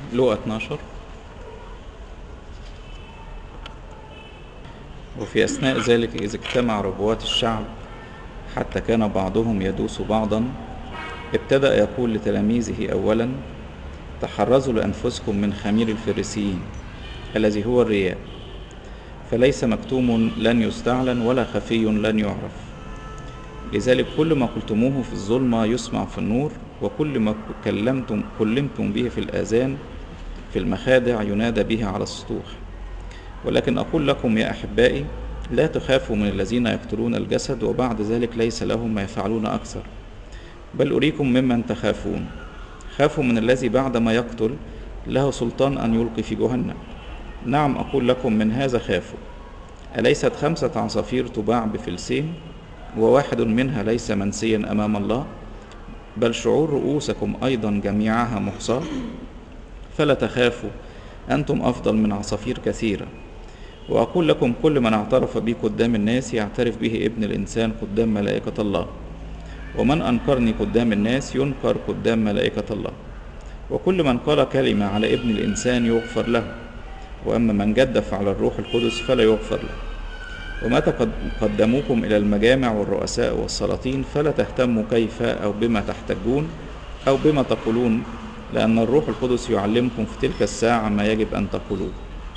لقى 12 وفي أثناء ذلك إذ اجتمع ربوات الشعب حتى كان بعضهم يدوس بعضا ابتدأ يقول لتلاميذه أولا تحرزوا لأنفسكم من خمير الفريسيين الذي هو الرياء فليس مكتوم لن يستعلن ولا خفي لن يعرف لذلك كل ما قلتموه في الظلمة يسمع في النور وكل ما كلمتم كلمتم به في الآذان في المخادع ينادى به على السطوح ولكن أقول لكم يا أحبائي لا تخافوا من الذين يقتلون الجسد وبعد ذلك ليس لهم ما يفعلون أكثر بل أريكم ممن تخافون خافوا من الذي بعدما يقتل له سلطان أن يلقي في جهنم نعم أقول لكم من هذا خافوا أليست خمسة عصافير تباع بفلسين وواحد منها ليس منسيا أمام الله بل شعور رؤوسكم أيضا جميعها محصاة فلا تخافوا أنتم أفضل من عصافير كثيرة وأقول لكم كل من اعترف بي قدام الناس يعترف به ابن الإنسان قدام ملائكة الله ومن أنكرني قدام الناس ينكر قدام ملائكة الله وكل من قال كلمة على ابن الإنسان يغفر له وأما من جدف على الروح القدس فلا يغفر له ومتى قد قدموكم إلى المجامع والرؤساء والسلاطين فلا تهتموا كيف أو بما تحتجون أو بما تقولون لأن الروح القدس يعلمكم في تلك الساعة ما يجب أن تقولوه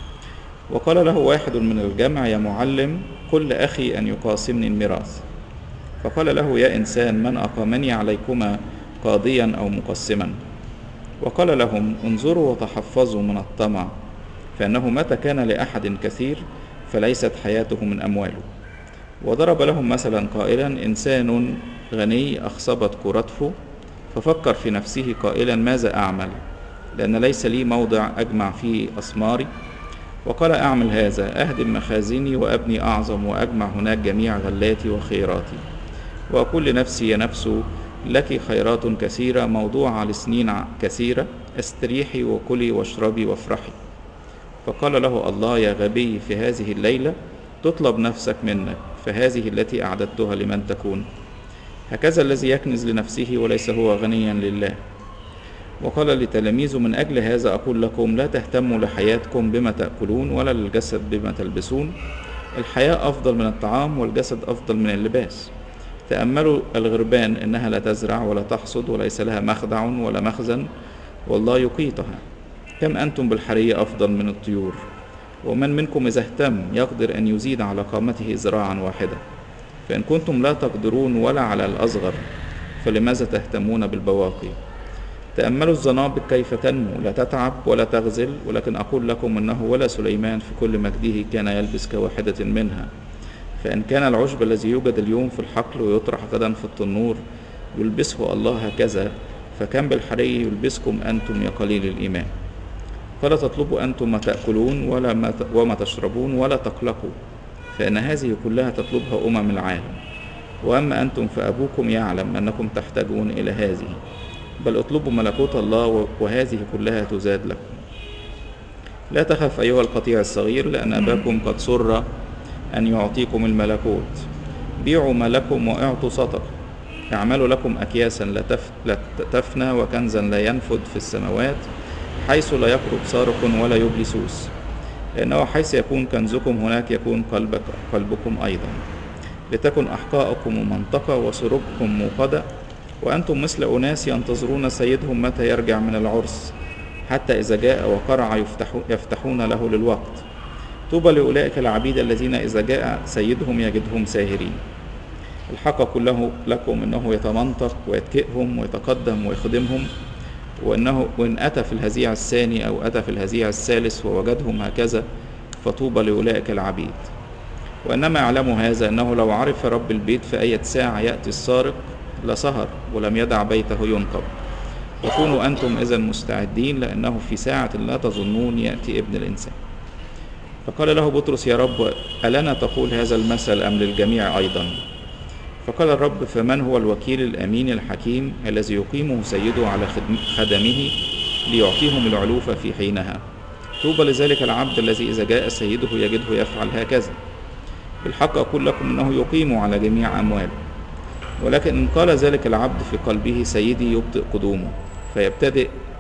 وقال له واحد من الجمع يا معلم قل لأخي أن يقاسمني الميراث فقال له يا إنسان من أقامني عليكما قاضيا أو مقسما وقال لهم انظروا وتحفظوا من الطمع فإنه متى كان لأحد كثير فليست حياته من أمواله وضرب لهم مثلا قائلا إنسان غني أخصبت كرته ففكر في نفسه قائلا ماذا أعمل لأن ليس لي موضع أجمع فيه أسماري وقال أعمل هذا أهدم مخازني وأبني أعظم وأجمع هناك جميع غلاتي وخيراتي وأقول لنفسي يا نفس لك خيرات كثيرة موضوعة لسنين كثيرة استريحي وكلي واشربي وافرحي فقال له الله يا غبي في هذه الليلة تطلب نفسك منك فهذه التي أعددتها لمن تكون هكذا الذي يكنز لنفسه وليس هو غنيا لله وقال لتلاميذه من أجل هذا أقول لكم لا تهتموا لحياتكم بما تأكلون ولا للجسد بما تلبسون الحياة أفضل من الطعام والجسد أفضل من اللباس تأملوا الغربان إنها لا تزرع ولا تحصد وليس لها مخدع ولا مخزن والله يقيتها كم أنتم بالحرية أفضل من الطيور ومن منكم إذا اهتم يقدر أن يزيد على قامته ذراعا واحدة فإن كنتم لا تقدرون ولا على الأصغر فلماذا تهتمون بالبواقي تأملوا الزنابق كيف تنمو لا تتعب ولا تغزل ولكن أقول لكم أنه ولا سليمان في كل مجده كان يلبس كواحدة منها فإن كان العشب الذي يوجد اليوم في الحقل ويطرح غدا في التنور يلبسه الله هكذا فكم بالحري يلبسكم أنتم يا قليل الإيمان فلا تطلبوا أنتم ما تأكلون ولا ما وما تشربون ولا تقلقوا فإن هذه كلها تطلبها أمم العالم وأما أنتم فأبوكم يعلم أنكم تحتاجون إلى هذه بل اطلبوا ملكوت الله وهذه كلها تزاد لكم لا تخف أيها القطيع الصغير لأن أباكم قد سر أن يعطيكم الملكوت بيعوا ما لكم وأعطوا صدقة اعملوا لكم أكياسا لا, تف... لا تفنى وكنزا لا ينفد في السماوات حيث لا يقرب سارق ولا يبلي سوس لأنه حيث يكون كنزكم هناك يكون قلبك قلبكم أيضا لتكن أحقاءكم منطقة وسربكم موقدة وأنتم مثل أناس ينتظرون سيدهم متى يرجع من العرس حتى إذا جاء وقرع يفتحو يفتحون له للوقت طوبى لأولئك العبيد الذين إذا جاء سيدهم يجدهم ساهرين الحق كله لكم إنه يتمنطق ويتكئهم ويتقدم ويخدمهم وإنه وإن أتى في الهزيع الثاني أو أتى في الهزيع الثالث ووجدهم هكذا فطوبى لأولئك العبيد وإنما يعلم هذا أنه لو عرف رب البيت في أي ساعة يأتي السارق لسهر ولم يدع بيته ينقب وكونوا أنتم إذا مستعدين لأنه في ساعة لا تظنون يأتي ابن الإنسان فقال له بطرس يا رب ألنا تقول هذا المثل أم للجميع أيضا فقال الرب فمن هو الوكيل الأمين الحكيم الذي يقيمه سيده على خدمه ليعطيهم العلوفة في حينها طوبى لذلك العبد الذي إذا جاء سيده يجده يفعل هكذا بالحق أقول لكم أنه يقيم على جميع أمواله ولكن إن قال ذلك العبد في قلبه سيدي يبطئ قدومه فيبتدئ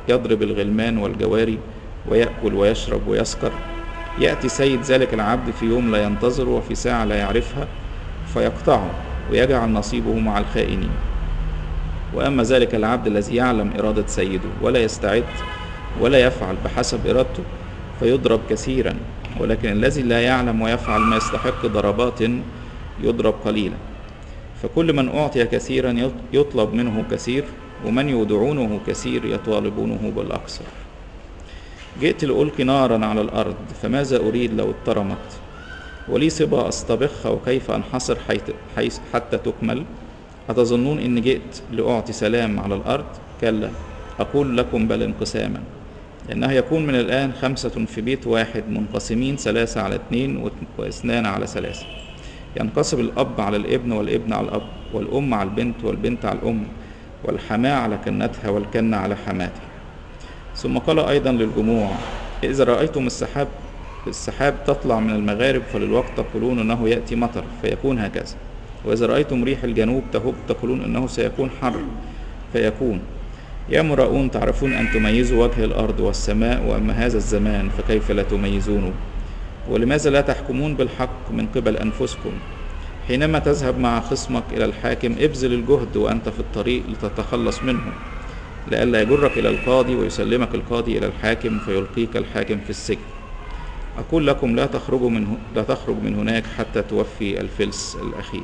يضرب الغلمان والجواري ويأكل ويشرب ويسكر يأتي سيد ذلك العبد في يوم لا ينتظره وفي ساعة لا يعرفها فيقطعه ويجعل نصيبه مع الخائنين وأما ذلك العبد الذي يعلم إرادة سيده ولا يستعد ولا يفعل بحسب إرادته فيضرب كثيرا ولكن الذي لا يعلم ويفعل ما يستحق ضربات يضرب قليلا فكل من أعطي كثيرا يطلب منه كثير ومن يودعونه كثير يطالبونه بالأكثر جئت لألقي نارا على الأرض فماذا أريد لو اضطرمت ولي صبا أستبخها وكيف أنحصر حيث حتى تكمل أتظنون إن جئت لأعطي سلام على الأرض كلا أقول لكم بل انقساما لأنه يكون من الآن خمسة في بيت واحد منقسمين ثلاثة على اثنين واثنان على ثلاثة ينقسم الأب على الابن والابن على الأب والأم على البنت والبنت على الأم والحماة على كنتها والكنة على حماتها ثم قال أيضا للجموع إذا رأيتم السحاب السحاب تطلع من المغارب فللوقت تقولون أنه يأتي مطر فيكون هكذا وإذا رأيتم ريح الجنوب تهب تقولون أنه سيكون حر فيكون يا مراؤون تعرفون أن تميزوا وجه الأرض والسماء وأما هذا الزمان فكيف لا تميزونه ولماذا لا تحكمون بالحق من قبل أنفسكم حينما تذهب مع خصمك إلى الحاكم ابذل الجهد وأنت في الطريق لتتخلص منه لئلا يجرك إلى القاضي ويسلمك القاضي إلى الحاكم فيلقيك الحاكم في السجن أقول لكم لا تخرجوا من لا تخرج من هناك حتى توفي الفلس الأخير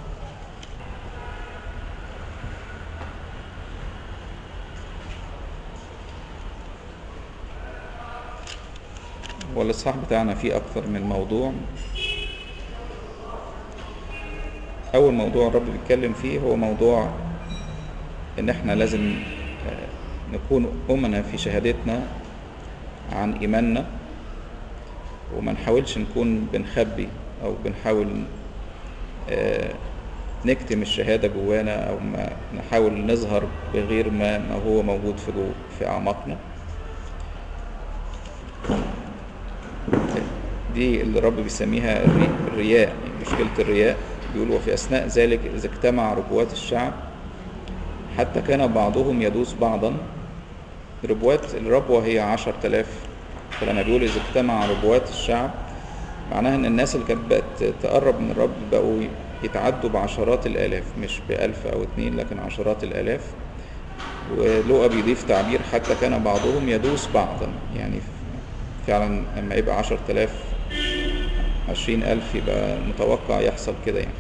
والإصحاح بتاعنا فيه أكثر من موضوع أول موضوع الرب بيتكلم فيه هو موضوع إن إحنا لازم نكون أمنا في شهادتنا عن إيماننا وما نحاولش نكون بنخبي أو بنحاول نكتم الشهادة جوانا أو ما نحاول نظهر بغير ما, ما هو موجود في جو في أعماقنا دي اللي الرب بيسميها الرياء مشكلة الرياء بيقول وفي أثناء ذلك إذا اجتمع ربوات الشعب حتى كان بعضهم يدوس بعضا ربوات الربوة هي عشر تلاف فلما بيقول إذا اجتمع ربوات الشعب معناها إن الناس اللي كانت بقت تقرب من الرب بقوا يتعدوا بعشرات الآلاف مش بألف أو اتنين لكن عشرات الآلاف ولوقا بيضيف تعبير حتى كان بعضهم يدوس بعضا يعني فعلا لما يبقى عشر تلاف عشرين ألف يبقى متوقع يحصل كده يعني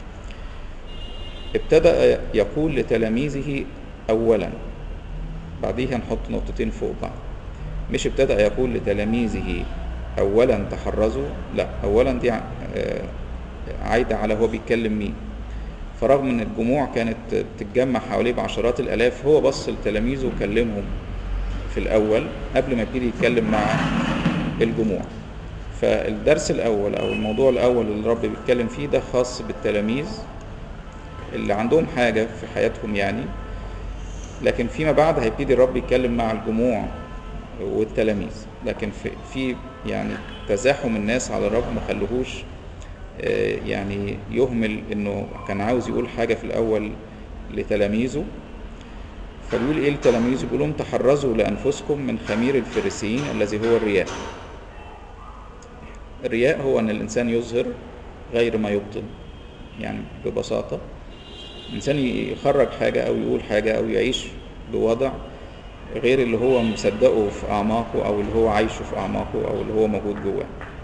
ابتدأ يقول لتلاميذه أولا بعديها نحط نقطتين فوق بعض مش ابتدأ يقول لتلاميذه أولا تحرزوا لا أولا دي عايدة على هو بيتكلم مين فرغم ان الجموع كانت بتتجمع حواليه بعشرات الالاف هو بص لتلاميذه وكلمهم في الاول قبل ما يبتدي يتكلم مع الجموع فالدرس الاول او الموضوع الاول اللي الرب بيتكلم فيه ده خاص بالتلاميذ اللي عندهم حاجة في حياتهم يعني لكن فيما بعد هيبتدي الرب يتكلم مع الجموع والتلاميذ لكن في, في يعني تزاحم الناس على الرب ما خلوهوش يعني يهمل انه كان عاوز يقول حاجة في الاول لتلاميذه فبيقول ايه لتلاميذه بيقول لهم تحرزوا لانفسكم من خمير الفريسيين الذي هو الرياء الرياء هو ان الانسان يظهر غير ما يبطن يعني ببساطة الإنسان يخرج حاجة أو يقول حاجة أو يعيش بوضع غير اللي هو مصدقه في أعماقه أو اللي هو عايشه في أعماقه أو اللي هو موجود جواه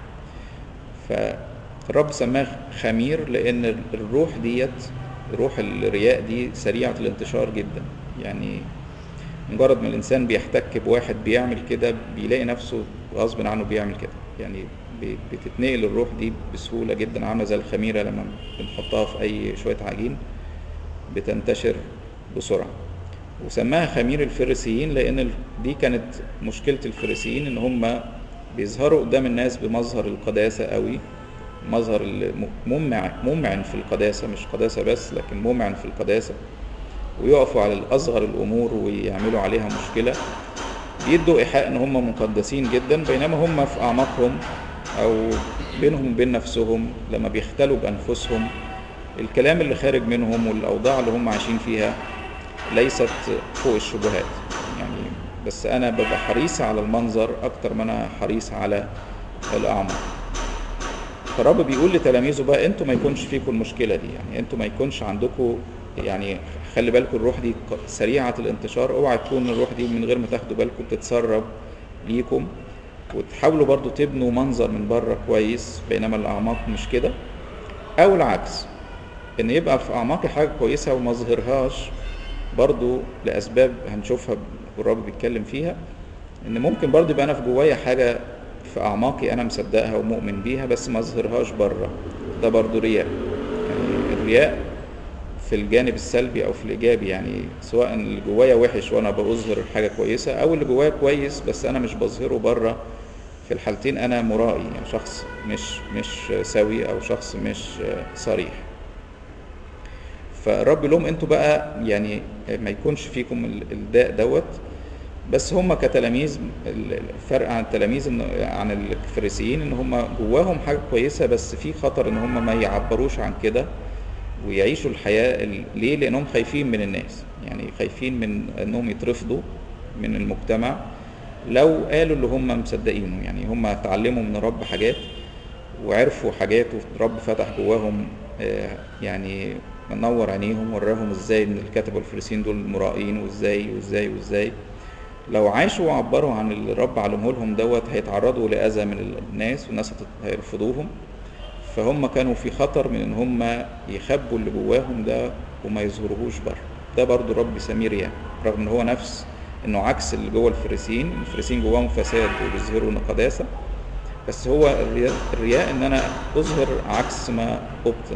فالرب سماه خمير لأن الروح ديت روح الرياء دي سريعة الانتشار جدا يعني مجرد ما الإنسان بيحتك بواحد بيعمل كده بيلاقي نفسه غصب عنه بيعمل كده يعني بتتنقل الروح دي بسهولة جدا عاملة زي الخميرة لما بنحطها في أي شوية عجين بتنتشر بسرعة وسماها خمير الفريسيين لأن دي كانت مشكلة الفريسيين إن هم بيظهروا قدام الناس بمظهر القداسة قوي مظهر ممع ممعن في القداسة مش قداسة بس لكن ممعن في القداسة ويقفوا على الأصغر الأمور ويعملوا عليها مشكلة يدوا إيحاء إن هم مقدسين جدا بينما هم في أعماقهم أو بينهم وبين نفسهم لما بيختلوا بأنفسهم الكلام اللي خارج منهم والأوضاع اللي هم عايشين فيها ليست فوق الشبهات يعني بس انا ببقى حريص على المنظر اكتر ما انا حريص على الاعماق فالرب بيقول لتلاميذه بقى انتوا ما يكونش فيكم المشكله دي يعني انتوا ما يكونش عندكم يعني خلي بالكم الروح دي ق- سريعه الانتشار اوعى تكون الروح دي من غير ما تاخدوا بالكم بتتسرب ليكم وتحاولوا برضو تبنوا منظر من بره كويس بينما الاعماق مش كده او العكس ان يبقى في اعماقي حاجه كويسه وما اظهرهاش برضو لاسباب هنشوفها والرب بيتكلم فيها ان ممكن برضو يبقى انا في جوايا حاجه في اعماقي انا مصدقها ومؤمن بيها بس ما اظهرهاش بره ده برضو رياء يعني الرياء في الجانب السلبي او في الايجابي يعني سواء اللي جوايا وحش وانا بظهر حاجه كويسه او اللي جوايا كويس بس انا مش بظهره بره في الحالتين انا مرائي يعني شخص مش مش سوي او شخص مش صريح فالرب لهم انتوا بقى يعني ما يكونش فيكم ال- الداء دوت بس هم كتلاميذ ال- الفرق عن التلاميذ إن- عن الفريسيين ان هم جواهم حاجه كويسه بس في خطر ان هم ما يعبروش عن كده ويعيشوا الحياه ال- ليه لانهم خايفين من الناس يعني خايفين من انهم يترفضوا من المجتمع لو قالوا اللي هم مصدقينه يعني هم اتعلموا من الرب حاجات وعرفوا حاجات والرب فتح جواهم آه، يعني نور عينيهم وراهم ازاي ان الكتبه والفريسيين دول مرائين وازاي وازاي وازاي لو عاشوا وعبروا عن اللي الرب علمه لهم دوت هيتعرضوا لاذى من الناس والناس هت- هيرفضوهم فهم كانوا في خطر من ان هم يخبوا اللي جواهم ده وما يظهروهوش بره ده برضو الرب بيسميه رياء رغم ان هو نفس انه عكس اللي جوه الفريسيين الفريسيين جواهم فساد وبيظهروا قداسه بس هو الرياء, الرياء ان انا اظهر عكس ما ابطن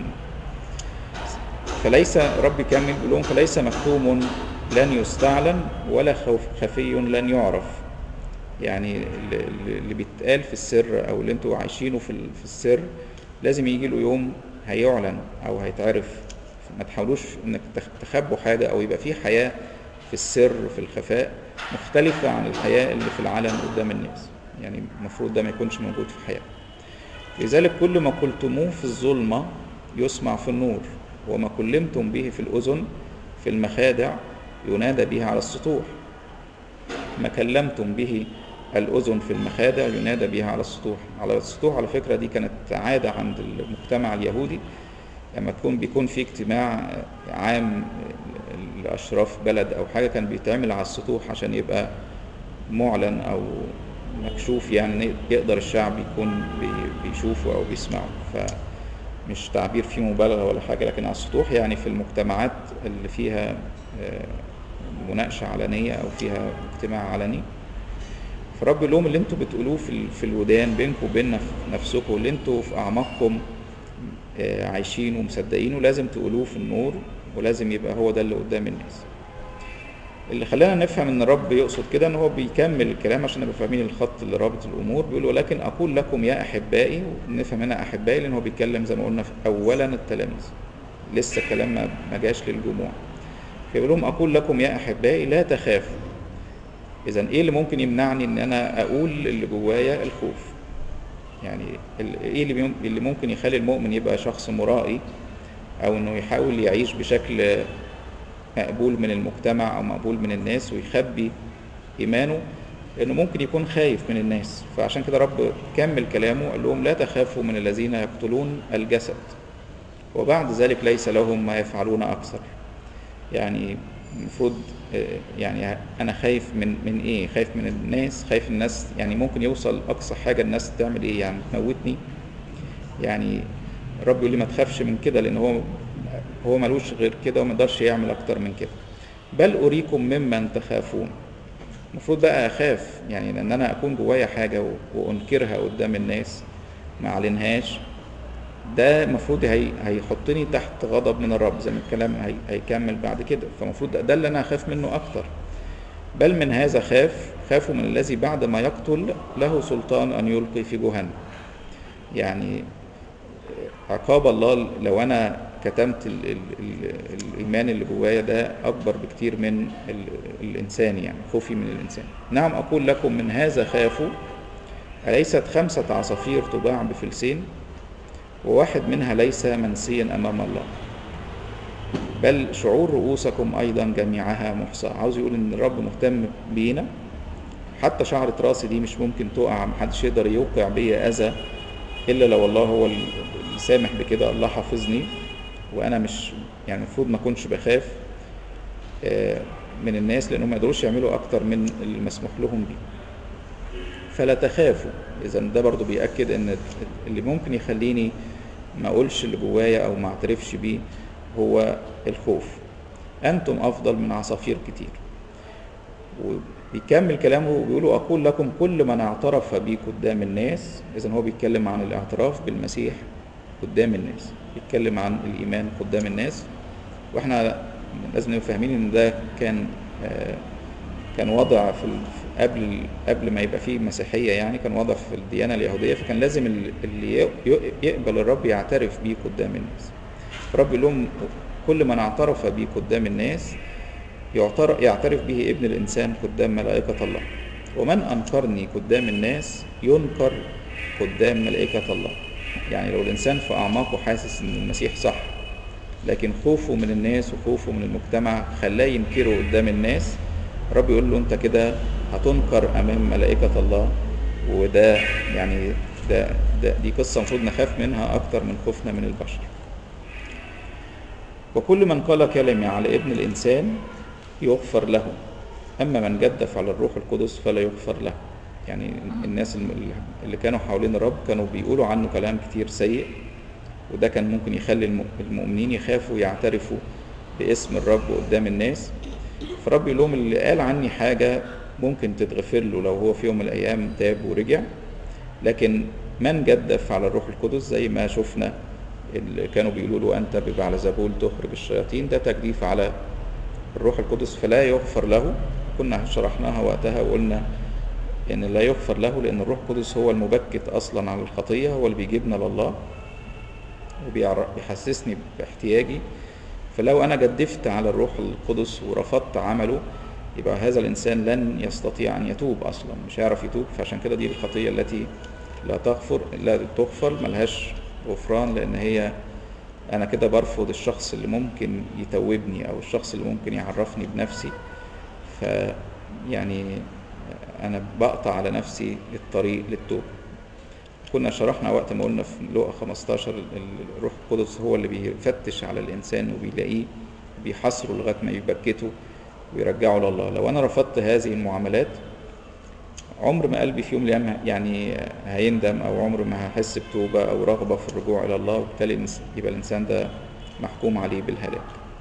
فليس رب يكمل بيقول لهم فليس مكتوم لن يستعلن ولا خوف خفي لن يعرف يعني اللي- اللي بيتقال في السر او اللي انتوا عايشينه في ال- في السر لازم يجي له يوم هيعلن او هيتعرف ما تحاولوش انك تخ- تخبوا حاجه او يبقى في حياه في السر في الخفاء مختلفه عن الحياه اللي في العلن قدام الناس يعني المفروض ده ما يكونش موجود في حياتنا لذلك كل ما قلتموه في الظلمة يسمع في النور وما كلمتم به في الأذن في المخادع ينادى به على السطوح ما كلمتم به الأذن في المخادع ينادى بها على السطوح على السطوح على فكرة دي كانت عادة عند المجتمع اليهودي لما تكون بيكون في اجتماع عام لأشراف بلد أو حاجة كان بيتعمل على السطوح عشان يبقى معلن أو مكشوف يعني يقدر الشعب يكون بي- بيشوفه أو بيسمعه فمش تعبير فيه مبالغة ولا حاجة لكن على السطوح يعني في المجتمعات اللي فيها آه، مناقشة علنية أو فيها اجتماع علني فرب لهم اللي انتوا بتقولوه في ال- في الودان بينكم وبين نف- نفسكم اللي انتوا في اعماقكم آه، عايشين ومصدقينه لازم تقولوه في النور ولازم يبقى هو ده اللي قدام الناس اللي خلانا نفهم ان الرب يقصد كده ان هو بيكمل الكلام عشان نبقى فاهمين الخط اللي رابط الامور بيقول ولكن اقول لكم يا احبائي نفهم هنا احبائي لان هو بيتكلم زي ما قلنا في اولا التلاميذ لسه الكلام ما ما جاش للجموع فيقول لهم اقول لكم يا احبائي لا تخافوا اذا ايه اللي ممكن يمنعني ان انا اقول اللي جوايا الخوف يعني ال- ايه اللي بيم- اللي ممكن يخلي المؤمن يبقى شخص مرائي او انه يحاول يعيش بشكل مقبول من المجتمع او مقبول من الناس ويخبي ايمانه لانه ممكن يكون خايف من الناس فعشان كده رب كمل كلامه قال لهم لا تخافوا من الذين يقتلون الجسد وبعد ذلك ليس لهم ما يفعلون اكثر يعني المفروض آه، يعني انا خايف من من ايه خايف من الناس خايف الناس يعني ممكن يوصل اقصى حاجه الناس تعمل ايه يعني تموتني يعني الرب يقول لي ما تخافش من كده لان هو هو ملوش غير كده وما يقدرش يعمل اكتر من كده بل اريكم ممن تخافون المفروض بقى اخاف يعني لان انا اكون جوايا حاجه و- وانكرها قدام الناس ما اعلنهاش ده المفروض هي هيحطني تحت غضب من الرب زي ما الكلام هي هيكمل بعد كده فالمفروض ده, ده اللي انا اخاف منه اكتر بل من هذا خاف خافوا من الذي بعد ما يقتل له سلطان ان يلقي في جهنم يعني عقاب الله لو انا كتمت ال ال ال الايمان اللي جوايا ده اكبر بكتير من ال الانسان يعني خوفي من الانسان نعم اقول لكم من هذا خافوا اليست خمسه عصافير تباع بفلسين وواحد منها ليس منسيا امام الله بل شعور رؤوسكم ايضا جميعها محصى عاوز يقول ان الرب مهتم بينا حتى شعرة راسي دي مش ممكن تقع محدش يقدر يوقع بيا أذى إلا لو الله هو اللي سامح بكده الله حافظني وأنا مش يعني المفروض ما أكونش بخاف آه، من الناس لأنهم ما يقدروش يعملوا أكتر من اللي مسموح لهم بيه فلا تخافوا إذا ده برضو بيأكد إن اللي ممكن يخليني ما أقولش اللي جوايا أو ما أعترفش بيه هو الخوف أنتم أفضل من عصافير كتير وبيكمل كلامه وبيقولوا أقول لكم كل من اعترف بي قدام الناس إذا هو بيتكلم عن الاعتراف بالمسيح قدام الناس بيتكلم عن الإيمان قدام الناس وإحنا لازم نبقى فاهمين إن ده كان آه، كان وضع في ال- في- قبل قبل ما يبقى فيه مسيحية يعني كان وضع في الديانة اليهودية فكان لازم ال- اللي ي- ي- يقبل الرب يعترف بيه قدام الناس الرب يقول لهم كل من اعترف بي قدام الناس يعتر- يعترف به ابن الإنسان قدام ملائكة الله ومن أنكرني قدام الناس ينكر قدام ملائكة الله يعني لو الإنسان في أعماقه حاسس إن المسيح صح لكن خوفه من الناس وخوفه من المجتمع خلاه ينكره قدام الناس الرب يقول له أنت كده هتنكر أمام ملائكة الله وده يعني ده, ده دي قصة المفروض نخاف منها أكتر من خوفنا من البشر وكل من قال كلمة على ابن الإنسان يغفر له أما من جدف على الروح القدس فلا يغفر له يعني الناس الم- اللي كانوا حوالين الرب كانوا بيقولوا عنه كلام كتير سيء وده كان ممكن يخلي الم- المؤمنين يخافوا يعترفوا باسم الرب قدام الناس فالرب يقول لهم اللي قال عني حاجة ممكن تتغفر له لو هو في يوم من الأيام تاب ورجع لكن من جدف على الروح القدس زي ما شفنا اللي كانوا بيقولوا له أنت ببعلزبول تخرج الشياطين ده تجديف على الروح القدس فلا يغفر له كنا شرحناها وقتها وقلنا ان لا يغفر له لان الروح القدس هو المبكت اصلا على الخطيه هو اللي بيجيبنا لله وبيحسسني باحتياجي فلو انا جدفت على الروح القدس ورفضت عمله يبقى هذا الانسان لن يستطيع ان يتوب اصلا مش هيعرف يتوب فعشان كده دي الخطيه التي لا تغفر لا تغفر ملهاش غفران لان هي انا كده برفض الشخص اللي ممكن يتوبني او الشخص اللي ممكن يعرفني بنفسي ف يعني انا بقطع على نفسي الطريق للتوبه كنا شرحنا وقت ما قلنا في لقا 15 ال- ال- الروح القدس هو اللي بيفتش على الانسان وبيلاقيه بيحصره لغايه ما يبكته ويرجعه لله لو انا رفضت هذه المعاملات عمر ما قلبي في يوم من الايام يعني هيندم او عمر ما هحس بتوبه او رغبه في الرجوع الى الله وبالتالي الإنس- يبقى الانسان ده محكوم عليه بالهلاك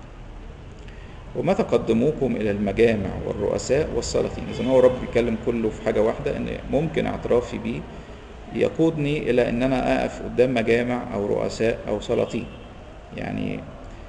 ومتى قدموكم الى المجامع والرؤساء والسلاطين اذا هو رب بيتكلم كله في حاجه واحده ان ممكن اعترافي بيه يقودني الى ان انا اقف قدام مجامع او رؤساء او سلاطين يعني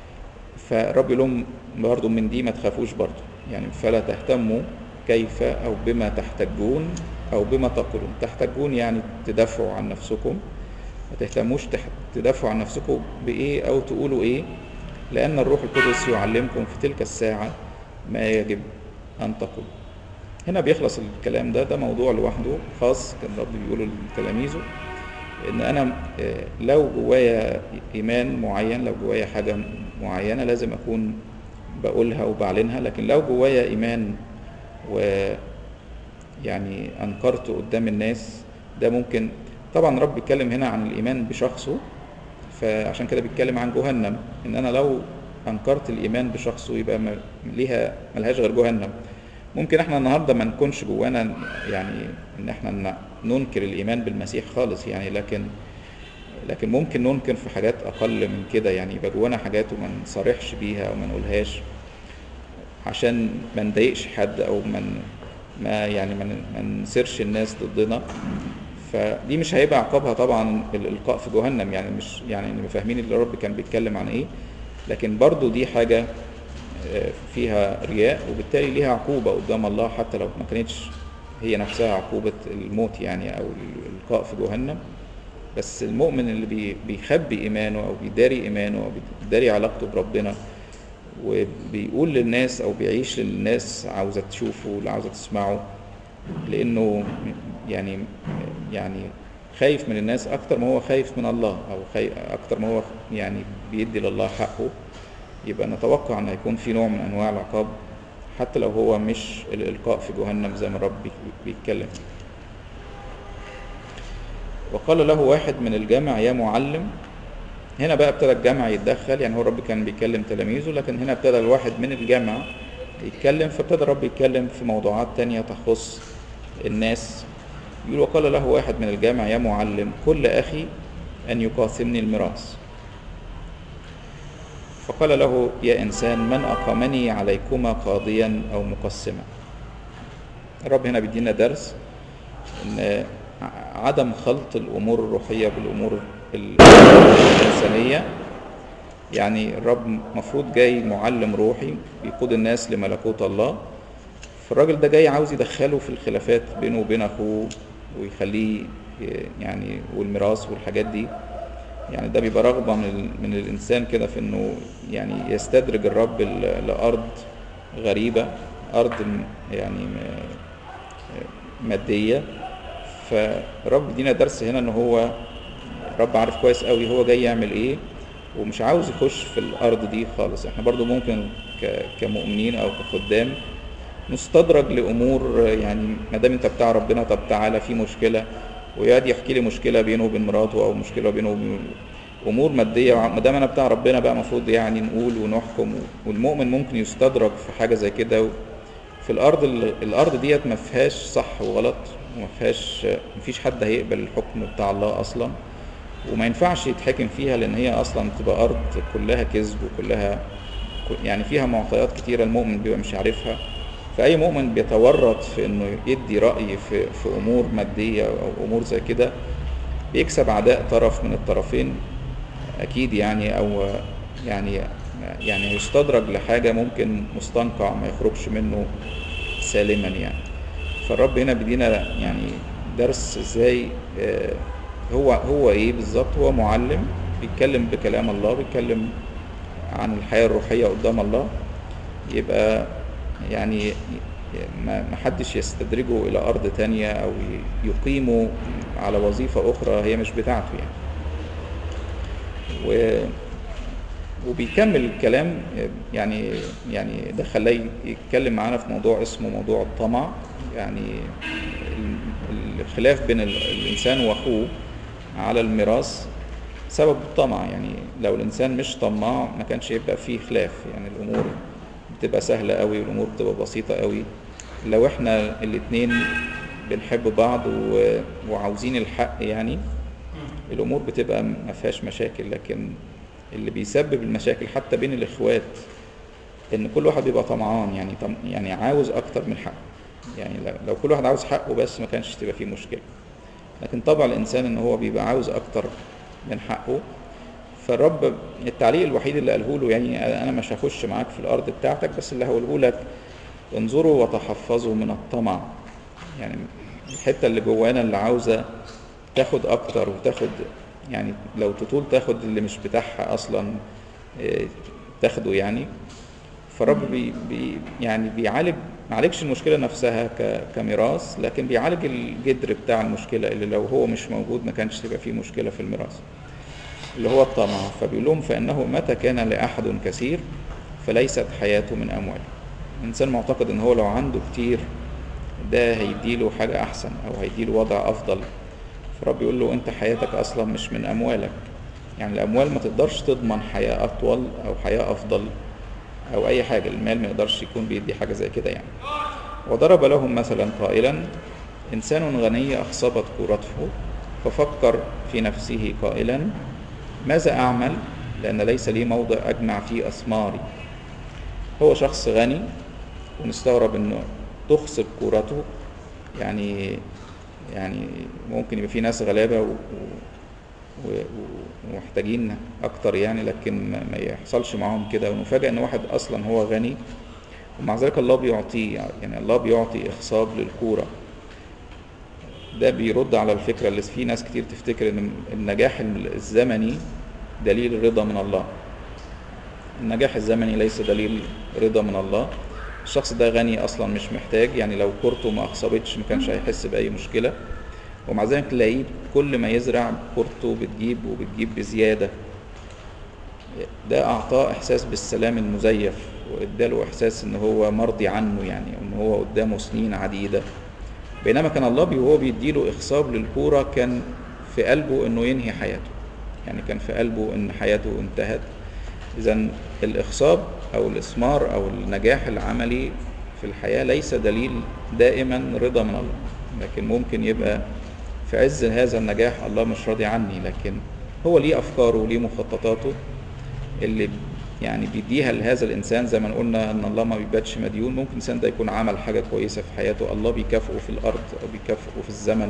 فرب يقول لهم برضه من دي ما تخافوش برضه يعني فلا تهتموا كيف او بما تحتجون او بما تقولون تحتجون يعني تدافعوا عن نفسكم ما تهتموش تح- تدافعوا عن نفسكم بايه او تقولوا ايه لان الروح القدس يعلمكم في تلك الساعه ما يجب ان تقولوا هنا بيخلص الكلام ده ده موضوع لوحده خاص كان الرب بيقوله لتلاميذه ان انا آه، لو جوايا ايمان معين لو جوايا حاجه معينه لازم اكون بقولها وبعلنها لكن لو جوايا ايمان و يعني انكرته قدام الناس ده ممكن طبعا رب بيتكلم هنا عن الايمان بشخصه فعشان كده بيتكلم عن جهنم ان انا لو انكرت الايمان بشخصه يبقى م- ليها ملهاش غير جهنم ممكن احنا النهارده ما نكونش جوانا يعني ان احنا ن- ننكر الايمان بالمسيح خالص يعني لكن لكن ممكن ننكر في حاجات اقل من كده يعني يبقى جوانا حاجات وما نصارحش بيها او ما نقولهاش عشان ما نضايقش حد او ما ن- ما يعني ما ن- ما نسيرش الناس ضدنا فدي مش هيبقى عقابها طبعا الالقاء في جهنم يعني مش يعني نبقى فاهمين اللي الرب كان بيتكلم عن ايه لكن برضو دي حاجه آه، فيها رياء وبالتالي ليها عقوبه قدام الله حتى لو ما كانتش هي نفسها عقوبه الموت يعني او الالقاء في جهنم بس المؤمن اللي بي- بيخبي ايمانه او بيداري ايمانه او بيداري علاقته بربنا وبيقول للناس او بيعيش للناس عاوزه تشوفه ولا عاوزه تسمعه لانه يعني يعني خايف من الناس اكتر ما هو خايف من الله او خايف اكتر ما هو يعني بيدي لله حقه يبقى نتوقع ان هيكون في نوع من انواع العقاب حتى لو هو مش الإلقاء في جهنم زي ما الرب بي- بيتكلم وقال له واحد من الجمع يا معلم هنا بقى ابتدى الجمع يتدخل يعني هو الرب كان بيكلم تلاميذه لكن هنا ابتدى الواحد من الجمع يتكلم فابتدى الرب يتكلم في موضوعات تانية تخص الناس يقول وقال له واحد من الجامع يا معلم كل أخي أن يقاسمني الميراث فقال له يا إنسان من أقامني عليكما قاضيا أو مقسما الرب هنا بيدينا درس إن عدم خلط الأمور الروحية بالأمور الإنسانية يعني الرب مفروض جاي معلم روحي بيقود الناس لملكوت الله فالراجل ده جاي عاوز يدخله في الخلافات بينه وبين اخوه ويخليه يعني والميراث والحاجات دي يعني ده بيبقى رغبه من ال- من الانسان كده في انه يعني يستدرج الرب ل- لارض غريبه ارض م- يعني م- ماديه فالرب بيدينا درس هنا ان هو الرب عارف كويس قوي هو جاي يعمل ايه ومش عاوز يخش في الارض دي خالص احنا برضو ممكن ك- كمؤمنين او كخدام نستدرج لامور يعني ما دام انت بتاع ربنا طب تعالى في مشكله ويقعد يحكي لي مشكله بينه وبين مراته او مشكله بينه وبين امور ماديه ما دام انا بتاع ربنا بقى المفروض يعني نقول ونحكم والمؤمن ممكن يستدرج في حاجه زي كده في الارض الارض ديت ما فيهاش صح وغلط وما فيهاش ما فيش حد هيقبل الحكم بتاع الله اصلا وما ينفعش يتحكم فيها لان هي اصلا تبقى ارض كلها كذب وكلها يعني فيها معطيات كتيره المؤمن بيبقى مش عارفها فاي مؤمن بيتورط في انه يدي راي في في امور ماديه او امور زي كده بيكسب عداء طرف من الطرفين اكيد يعني او يعني يعني يستدرج لحاجه ممكن مستنقع ما يخرجش منه سالما يعني فالرب هنا بيدينا يعني درس ازاي آه، هو هو ايه بالظبط هو معلم بيتكلم بكلام الله بيتكلم عن الحياه الروحيه قدام الله يبقى يعني ما ما حدش يستدرجه الى ارض تانية او ي- يقيمه على وظيفه اخرى هي مش بتاعته يعني و وبيكمل الكلام يعني يعني ده خلاه يتكلم معانا في موضوع اسمه موضوع الطمع يعني ال- الخلاف بين ال- الانسان واخوه على الميراث سبب الطمع يعني لو الانسان مش طماع ما كانش يبقى فيه خلاف يعني الامور بتبقى سهله قوي والامور بتبقى بسيطه قوي لو احنا الاتنين بنحب بعض و- وعاوزين الحق يعني الامور بتبقى ما فيهاش مشاكل لكن اللي بيسبب المشاكل حتى بين الاخوات ان كل واحد بيبقى طمعان يعني طم يعني عاوز اكتر من حقه يعني لو- لو كل واحد عاوز حقه بس ما كانش تبقى فيه مشكله لكن طبع الانسان ان هو بيبقى عاوز اكتر من حقه فالرب التعليق الوحيد اللي قاله له يعني انا مش هخش معاك في الارض بتاعتك بس اللي هقوله لك انظروا وتحفظوا من الطمع يعني الحته اللي جوانا اللي عاوزه تاخد اكتر وتاخد يعني لو تطول تاخد اللي مش بتاعها اصلا إيه، تاخده يعني فالرب بي بي يعني بيعالج ما عالجش المشكله نفسها ك- كميراث لكن بيعالج الجذر بتاع المشكله اللي لو هو مش موجود ما كانش تبقى فيه مشكله في الميراث اللي هو الطمع فبيقول لهم فانه متى كان لاحد كثير فليست حياته من امواله الانسان معتقد ان هو لو عنده كتير ده هيديله حاجه احسن او هيديله وضع افضل فرب يقول له انت حياتك اصلا مش من اموالك يعني الاموال ما تقدرش تضمن حياه اطول او حياه افضل او اي حاجه المال ما يقدرش يكون بيدي حاجه زي كده يعني وضرب لهم مثلا قائلا انسان غني اخصبت كورته ففكر في نفسه قائلا ماذا اعمل لان ليس لي موضع اجمع فيه اسماري هو شخص غني ونستغرب انه تخصب كورته يعني يعني ممكن يبقى في ناس غلابه و... و... و... ومحتاجين اكتر يعني لكن ما ما يحصلش معاهم كده ونفاجئ ان واحد اصلا هو غني ومع ذلك الله بيعطيه يعني الله بيعطي اخصاب للكوره ده بيرد على الفكره اللي في ناس كتير تفتكر ان النجاح الزمني دليل رضا من الله النجاح الزمني ليس دليل رضا من الله الشخص ده غني اصلا مش محتاج يعني لو كورته ما اخصبتش ما كانش هيحس باي مشكله ومع ذلك تلاقيه كل ما يزرع كورته بتجيب وبتجيب بزياده ده اعطاه احساس بالسلام المزيف واداله احساس ان هو مرضي عنه يعني ان هو قدامه سنين عديده بينما كان الله بي- وهو بيديله اخصاب للكوره كان في قلبه انه ينهي حياته يعني كان في قلبه ان حياته انتهت اذا الاخصاب او الاسمار او النجاح العملي في الحياه ليس دليل دائما رضا من الله لكن ممكن يبقى في عز هذا النجاح الله مش راضي عني لكن هو ليه افكاره وليه مخططاته اللي يعني بيديها لهذا الانسان زي ما قلنا ان الله ما بيباتش مديون ممكن الانسان ده يكون عمل حاجه كويسه في حياته الله بيكافئه في الارض او بيكافئه في الزمن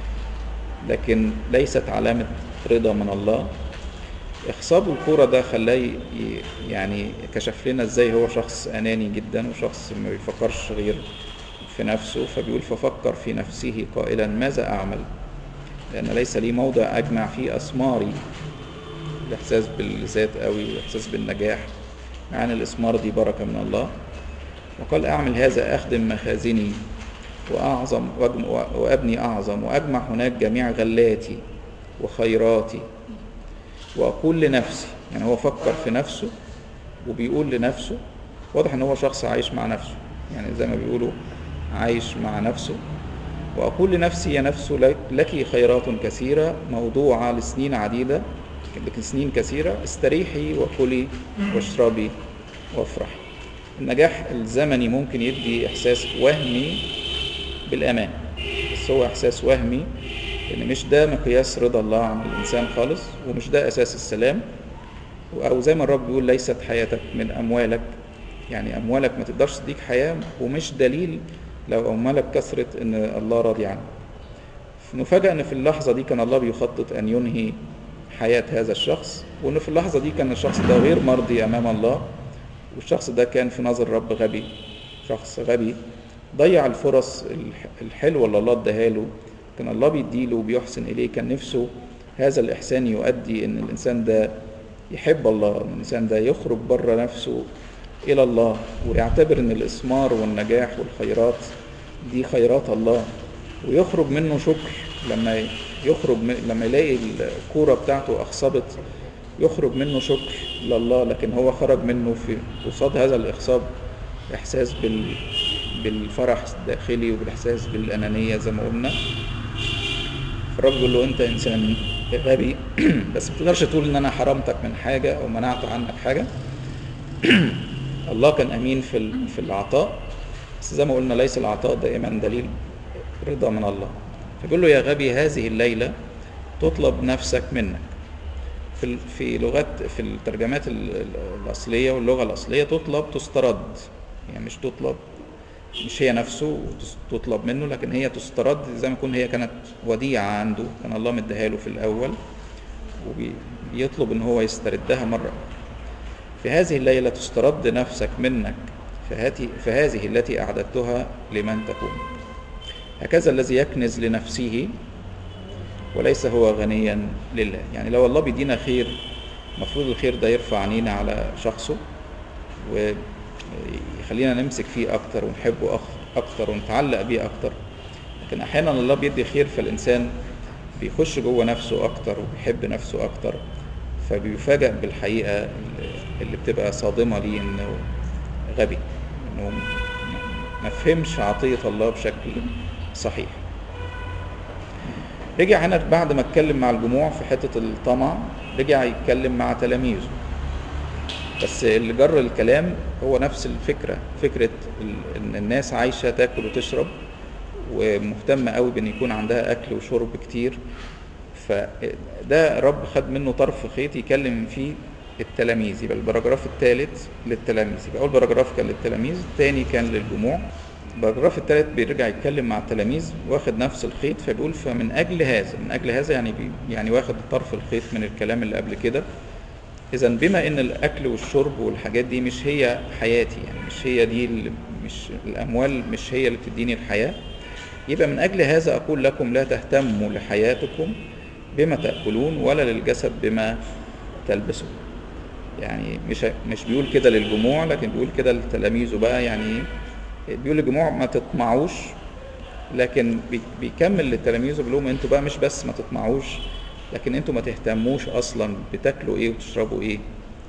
لكن ليست علامه رضا من الله اخصاب الكوره ده خلاه ي- يعني كشف لنا ازاي هو شخص اناني جدا وشخص ما بيفكرش غير في نفسه فبيقول ففكر في نفسه قائلا ماذا اعمل لان ليس لي موضع اجمع فيه اسماري الاحساس بالذات قوي والاحساس بالنجاح مع ان الاسمار دي بركه من الله وقال اعمل هذا اخدم مخازني واعظم وأجم- وابني اعظم واجمع هناك جميع غلاتي وخيراتي واقول لنفسي يعني هو فكر في نفسه وبيقول لنفسه واضح ان هو شخص عايش مع نفسه يعني زي ما بيقولوا عايش مع نفسه واقول لنفسي يا نفس لك- لك خيرات كثيره موضوعه لسنين عديده لك سنين كثيره استريحي وكلي واشربي وافرحي النجاح الزمني ممكن يدي احساس وهمي بالامان بس هو احساس وهمي ان مش ده مقياس رضا الله عن الانسان خالص ومش ده اساس السلام او زي ما الرب بيقول ليست حياتك من اموالك يعني اموالك ما تقدرش تديك حياه ومش دليل لو اموالك كثرت ان الله راضي عنك نفاجأ ان في اللحظه دي كان الله بيخطط ان ينهي حياه هذا الشخص وان في اللحظه دي كان الشخص ده غير مرضي امام الله والشخص ده كان في نظر الرب غبي شخص غبي ضيع الفرص الح- الحلوه اللي الله اداها له كان الله بيديله وبيحسن اليه كان نفسه هذا الاحسان يؤدي ان الانسان ده يحب الله ان الانسان ده يخرج بره نفسه الى الله ويعتبر ان الاسمار والنجاح والخيرات دي خيرات الله ويخرج منه شكر لما يخرج من لما يلاقي الكوره بتاعته اخصبت يخرج منه شكر لله لكن هو خرج منه في قصاد هذا الاخصاب احساس بال بالفرح الداخلي وبالاحساس بالانانيه زي ما قلنا الرب يقول له انت انسان غبي بس ما تقدرش تقول ان انا حرمتك من حاجه او منعت عنك حاجه الله كان امين في ال- في العطاء بس زي ما قلنا ليس العطاء دائما دليل رضا من الله فبيقول له يا غبي هذه الليله تطلب نفسك منك في ال- في لغات في الترجمات ال- ال- الاصليه واللغه الاصليه تطلب تسترد يعني مش تطلب مش هي نفسه وتس- تطلب منه لكن هي تسترد زي ما يكون هي كانت وديعه عنده كان الله مديها له في الاول وبيطلب ان هو يستردها مره في هذه الليله تسترد نفسك منك فهاتي فهذه التي اعددتها لمن تكون هكذا الذي يكنز لنفسه وليس هو غنيا لله يعني لو الله بيدينا خير المفروض الخير ده يرفع عينينا على شخصه ويخلينا نمسك فيه اكتر ونحبه أخ- اكتر ونتعلق بيه اكتر لكن احيانا الله بيدي خير فالانسان بيخش جوه نفسه اكتر وبيحب نفسه اكتر فبيفاجأ بالحقيقة اللي- اللي بتبقى صادمة ليه انه غبي انه م- ما فهمش عطية الله بشكل صحيح رجع هنا بعد ما اتكلم مع الجموع في حتة الطمع رجع يتكلم مع تلاميذه بس اللي جر الكلام هو نفس الفكرة فكرة ال- ان الناس عايشة تاكل وتشرب ومهتمة قوي بان يكون عندها اكل وشرب كتير فده رب خد منه طرف خيط يكلم فيه التلاميذ يبقى البراجراف الثالث للتلاميذ يبقى اول باراجراف كان للتلاميذ الثاني كان للجموع الباراجراف الثالث بيرجع يتكلم مع التلاميذ واخد نفس الخيط فبيقول فمن اجل هذا من اجل هذا يعني بي يعني واخد طرف الخيط من الكلام اللي قبل كده اذا بما ان الاكل والشرب والحاجات دي مش هي حياتي يعني مش هي دي اللي مش الاموال مش هي اللي بتديني الحياه يبقى من اجل هذا اقول لكم لا تهتموا لحياتكم بما تاكلون ولا للجسد بما تلبسون يعني مش مش بيقول كده للجموع لكن بيقول كده لتلاميذه بقى يعني بيقول للجموع ما تطمعوش لكن بي- بيكمل لتلاميذه بيقول لهم انتوا بقى مش بس ما تطمعوش لكن انتوا ما تهتموش اصلا بتاكلوا ايه وتشربوا ايه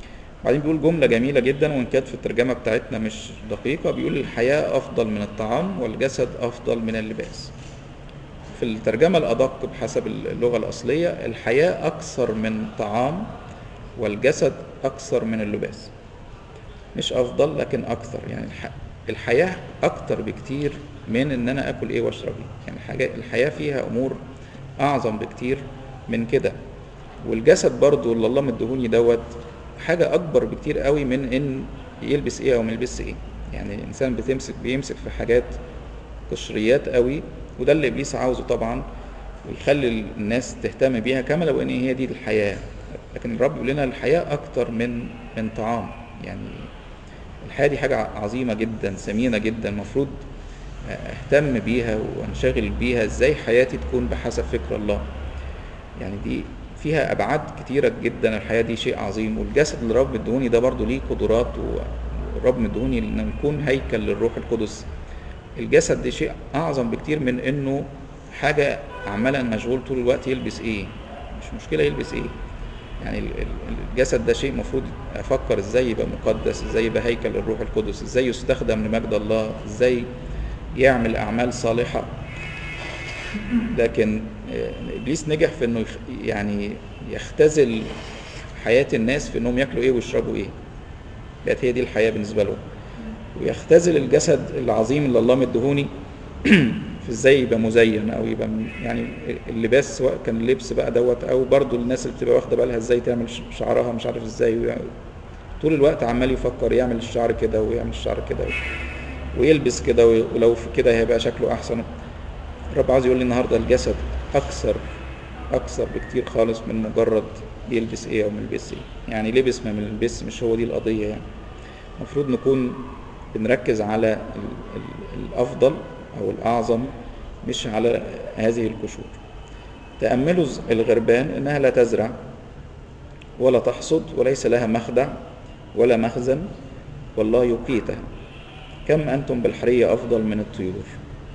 بعدين بيقول جملة جميلة جدا وإن كانت في الترجمة بتاعتنا مش دقيقة بيقول الحياة أفضل من الطعام والجسد أفضل من اللباس في الترجمة الأدق بحسب اللغة الأصلية الحياة أكثر من طعام والجسد أكثر من اللباس مش أفضل لكن أكثر يعني الح... الحياة أكتر بكتير من إن أنا آكل إيه وأشرب إيه يعني الحاجة الحياة فيها أمور أعظم بكتير من كده والجسد برضو اللي الله مديهوني دوت حاجة أكبر بكتير قوي من إن يلبس إيه أو ما يلبسش إيه يعني الإنسان بتمسك بيمسك في حاجات قشريات قوي وده اللي إبليس عاوزه طبعا ويخلي الناس تهتم بيها كما لو إن هي دي الحياة لكن الرب يقول لنا الحياة أكتر من من طعام يعني الحياة دي حاجة عظيمة جدا ثمينة جدا المفروض اهتم بيها وانشغل بيها ازاي حياتي تكون بحسب فكر الله يعني دي فيها ابعاد كتيره جدا الحياه دي شيء عظيم والجسد اللي الرب مدهوني ده برضو ليه قدرات والرب مدهوني ان نكون هيكل للروح القدس الجسد ده شيء اعظم بكتير من انه حاجه عمالا مشغول طول الوقت يلبس ايه مش مشكله يلبس ايه يعني الجسد ده شيء المفروض افكر ازاي يبقى مقدس ازاي يبقى هيكل للروح القدس ازاي يستخدم لمجد الله ازاي يعمل اعمال صالحه لكن ابليس نجح في انه يعني يختزل حياه الناس في انهم ياكلوا ايه ويشربوا ايه بقت هي دي الحياه بالنسبه له ويختزل الجسد العظيم اللي الله مدهوني في ازاي يبقى مزين او يبقى يعني اللباس سواء كان اللبس بقى دوت او برضو الناس اللي بتبقى واخده بالها ازاي تعمل شعرها مش عارف ازاي طول الوقت عمال يفكر يعمل الشعر كده ويعمل الشعر كده ويلبس كده ولو في كده هيبقى شكله احسن الرب عاوز يقول لي النهارده الجسد اكثر اكثر بكتير خالص من مجرد يلبس ايه او ما يلبس ايه يعني لبس ما يلبس مش هو دي القضيه يعني المفروض نكون بنركز على ال ال الافضل او الاعظم مش على هذه القشور تاملوا الغربان انها لا تزرع ولا تحصد وليس لها مخدع ولا مخزن والله يقيتها كم انتم بالحريه افضل من الطيور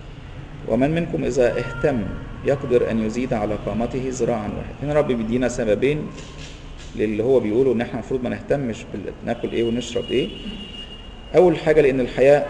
ومن منكم إذا اهتم يقدر أن يزيد على قامته ذراعا واحد هنا رب بيدينا سببين للي هو بيقوله إن احنا المفروض ما نهتمش ناكل إيه ونشرب إيه أول حاجة لأن الحياة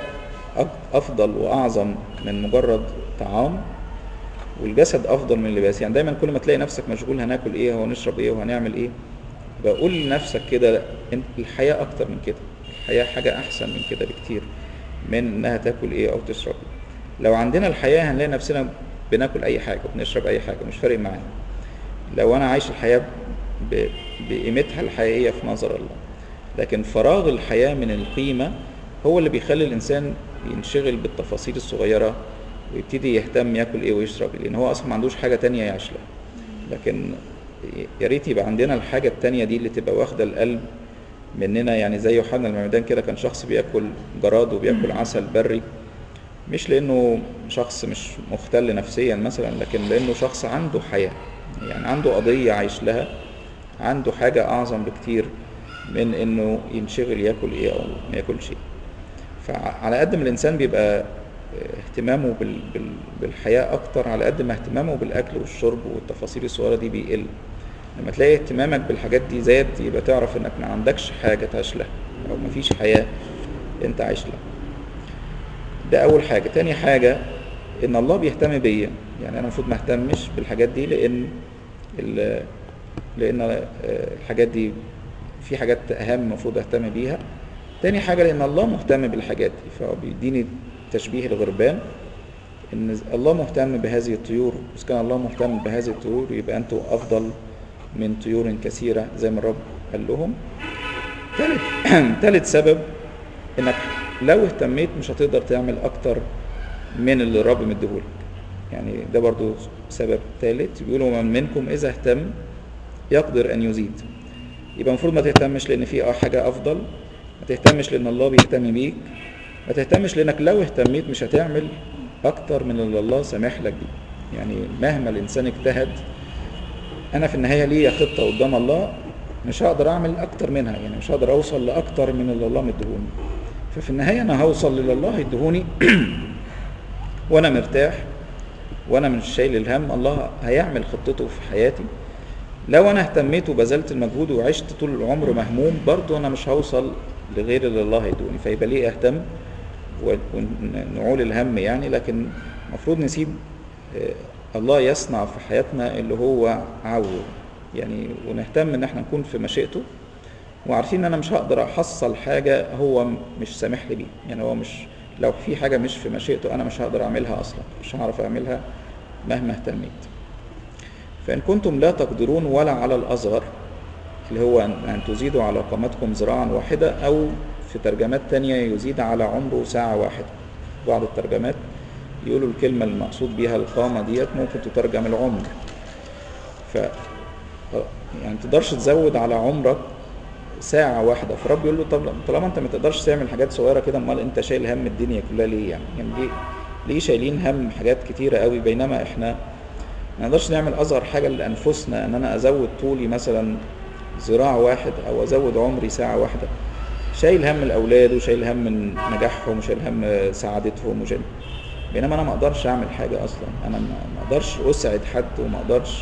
أفضل وأعظم من مجرد طعام والجسد أفضل من اللباس يعني دايما كل ما تلاقي نفسك مشغول هناكل إيه وهنشرب إيه وهنعمل إيه بقول لنفسك كده الحياة أكتر من كده الحياة حاجة أحسن من كده بكتير من إنها تاكل إيه أو تشرب إيه لو عندنا الحياة هنلاقي نفسنا بناكل أي حاجة وبنشرب أي حاجة مش فارق معانا لو أنا عايش الحياة ب... بقيمتها الحقيقية في نظر الله لكن فراغ الحياة من القيمة هو اللي بيخلي الإنسان ينشغل بالتفاصيل الصغيرة ويبتدي يهتم ياكل ايه ويشرب ايه لان هو اصلا ما عندوش حاجه تانية يعيش لها لكن يا ريت يبقى عندنا الحاجه التانية دي اللي تبقى واخده القلب مننا يعني زي يوحنا المعمدان كده كان شخص بياكل جراد وبياكل عسل بري مش لانه شخص مش مختل نفسيا مثلا لكن لانه شخص عنده حياه يعني عنده قضيه عايش لها عنده حاجه اعظم بكتير من انه ينشغل ياكل ايه او ما ياكلش ايه فعلى قد ما الانسان بيبقى اهتمامه بال بال بالحياه اكتر على قد ما اهتمامه بالاكل والشرب والتفاصيل الصغيره دي بيقل لما تلاقي اهتمامك بالحاجات دي زاد يبقى تعرف انك ما عندكش حاجه تعيش لها او ما فيش حياه انت عايش لها ده اول حاجه تاني حاجه ان الله بيهتم بيا يعني انا المفروض ما اهتمش بالحاجات دي لان لان الحاجات دي في حاجات اهم المفروض اهتم بيها تاني حاجه لان الله مهتم بالحاجات دي فهو بيديني تشبيه الغربان ان الله مهتم بهذه الطيور بس كان الله مهتم بهذه الطيور يبقى انتوا افضل من طيور كثيره زي ما الرب قال لهم ثالث ثالث سبب انك لو اهتميت مش هتقدر تعمل اكتر من اللي الرب مديهولك يعني ده برضو سبب ثالث بيقولوا من منكم اذا اهتم يقدر ان يزيد يبقى المفروض ما تهتمش لان في حاجه افضل ما تهتمش لان الله بيهتم بيك ما تهتمش لانك لو اهتميت مش هتعمل اكتر من اللي الله سامح لك بيه يعني مهما الانسان اجتهد انا في النهايه ليا خطه قدام الله مش هقدر اعمل اكتر منها يعني مش هقدر اوصل لاكتر من اللي الله مديهوني ففي النهايه انا هوصل للي الله يديهوني وانا مرتاح وانا مش شايل الهم الله هيعمل خطته في حياتي لو انا اهتميت وبذلت المجهود وعشت طول العمر مهموم برضو انا مش هوصل لغير اللي الله يدوني فيبقى ليه اهتم و- ونعول الهم يعني لكن المفروض نسيب آه، الله يصنع في حياتنا اللي هو عاوزه يعني ونهتم ان احنا نكون في مشيئته وعارفين ان انا مش هقدر احصل حاجه هو م- مش سامح لي بيها يعني هو مش لو في حاجه مش في مشيئته انا مش هقدر اعملها اصلا مش هعرف اعملها مهما اهتميت فان كنتم لا تقدرون ولا على الاصغر اللي هو ان أن تزيدوا على قامتكم ذراعا واحده او في ترجمات تانية يزيد على عمره ساعه واحده بعض الترجمات يقولوا الكلمه المقصود بيها القامه ديت ممكن تترجم العمر ف يعني ما تقدرش تزود على عمرك ساعة واحدة فرب يقول له طب طالما انت ما تقدرش تعمل حاجات صغيرة كده امال انت شايل هم الدنيا كلها ليه يعني يعني ليه ليه شايلين هم حاجات كتيرة قوي بينما احنا ما نقدرش نعمل اصغر حاجة لانفسنا ان انا ازود طولي مثلا ذراع واحد او ازود عمري ساعة واحدة شايل هم الاولاد وشايل هم من نجاحهم وشايل هم سعادتهم وشايل بينما انا ما اقدرش اعمل حاجة اصلا انا ما ما اقدرش اسعد حد وما اقدرش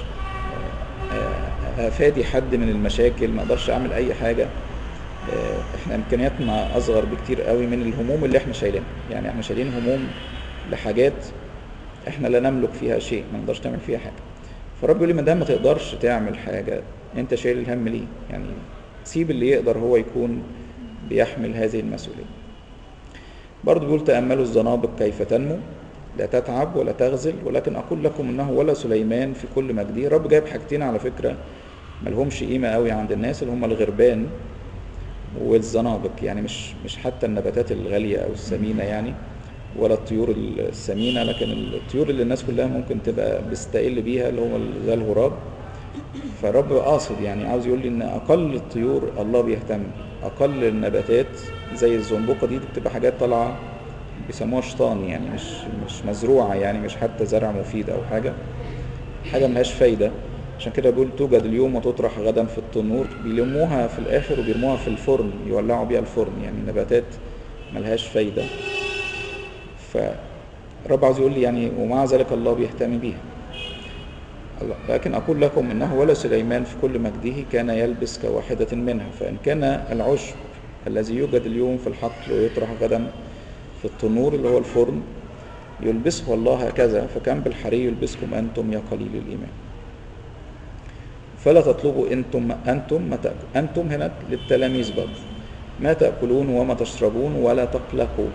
آه، افادي حد من المشاكل ما اقدرش اعمل اي حاجه آه، احنا امكانياتنا اصغر بكتير قوي من الهموم اللي احنا شايلينها يعني احنا شايلين هموم لحاجات احنا لا نملك فيها شيء ما نقدرش نعمل فيها حاجه فرب يقول لي ما دام ما تقدرش تعمل حاجه انت شايل الهم ليه يعني سيب اللي يقدر هو يكون بيحمل هذه المسؤوليه برضه بيقول تأملوا الزنابق كيف تنمو لا تتعب ولا تغزل ولكن أقول لكم إنه ولا سليمان في كل مجده رب جايب حاجتين على فكرة ملهمش قيمة قوي عند الناس اللي هم الغربان والزنابق يعني مش مش حتى النباتات الغالية أو الثمينة يعني ولا الطيور الثمينة لكن الطيور اللي الناس كلها ممكن تبقى بتستقل بيها اللي هم زي الغراب فالرب قاصد يعني عاوز يقول لي ان اقل الطيور الله بيهتم اقل النباتات زي الزنبقه دي, دي بتبقى حاجات طالعه بيسموها شيطان يعني مش مش مزروعه يعني مش حتى زرع مفيد او حاجه حاجه ملهاش فايده عشان كده بيقول توجد اليوم وتطرح غدا في التنور بيلموها في الاخر وبيرموها في الفرن يولعوا بيها الفرن يعني نباتات ملهاش فايده فرب عاوز يقول لي يعني ومع ذلك الله بيهتم بيها لكن أقول لكم إنه ولا سليمان في كل مجده كان يلبس كواحدة منها فإن كان العشب الذي يوجد اليوم في الحقل ويطرح غدا في التنور اللي هو الفرن يلبسه الله هكذا فكم بالحري يلبسكم أنتم يا قليل الإيمان فلا تطلبوا أنتم أنتم ما تأك- أنتم هنا للتلاميذ برضه ما تأكلون وما تشربون ولا تقلقوا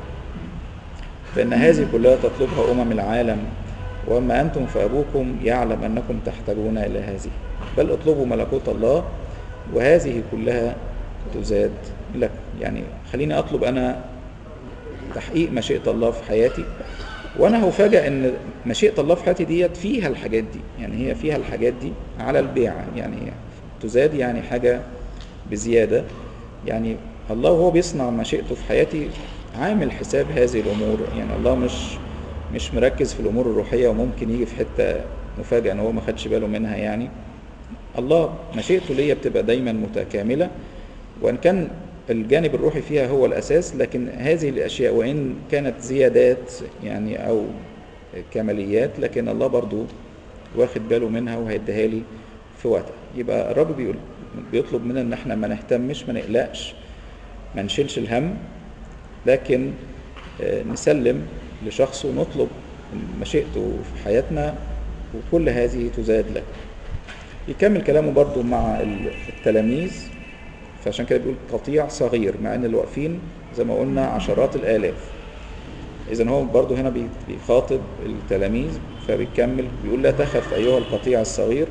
فإن هذه كلها تطلبها أمم العالم وأما أنتم فأبوكم يعلم أنكم تحتاجون إلى هذه بل اطلبوا ملكوت الله وهذه كلها تزاد لكم يعني خليني أطلب أنا تحقيق مشيئة الله في حياتي وأنا هفاجأ أن مشيئة الله في حياتي ديت فيها الحاجات دي يعني هي فيها الحاجات دي على البيع يعني تزاد يعني حاجة بزيادة يعني الله وهو بيصنع مشيئته في حياتي عامل حساب هذه الأمور يعني الله مش مش مركز في الامور الروحيه وممكن يجي في حته مفاجاه ان هو ما خدش باله منها يعني الله مشيئته ليا بتبقى دايما متكامله وان كان الجانب الروحي فيها هو الاساس لكن هذه الاشياء وان كانت زيادات يعني او كماليات لكن الله برضو واخد باله منها وهيديها لي في وقتها يبقى الرب بيقول بيطلب مننا ان احنا ما نهتمش ما نقلقش ما نشيلش الهم لكن آه، نسلم لشخص ونطلب مشيئته في حياتنا وكل هذه تزاد لك يكمل كلامه برضو مع التلاميذ فعشان كده بيقول قطيع صغير مع ان اللي واقفين زي ما قلنا عشرات الالاف اذا هو برضو هنا بي- بيخاطب التلاميذ فبيكمل بيقول لا تخف ايها القطيع الصغير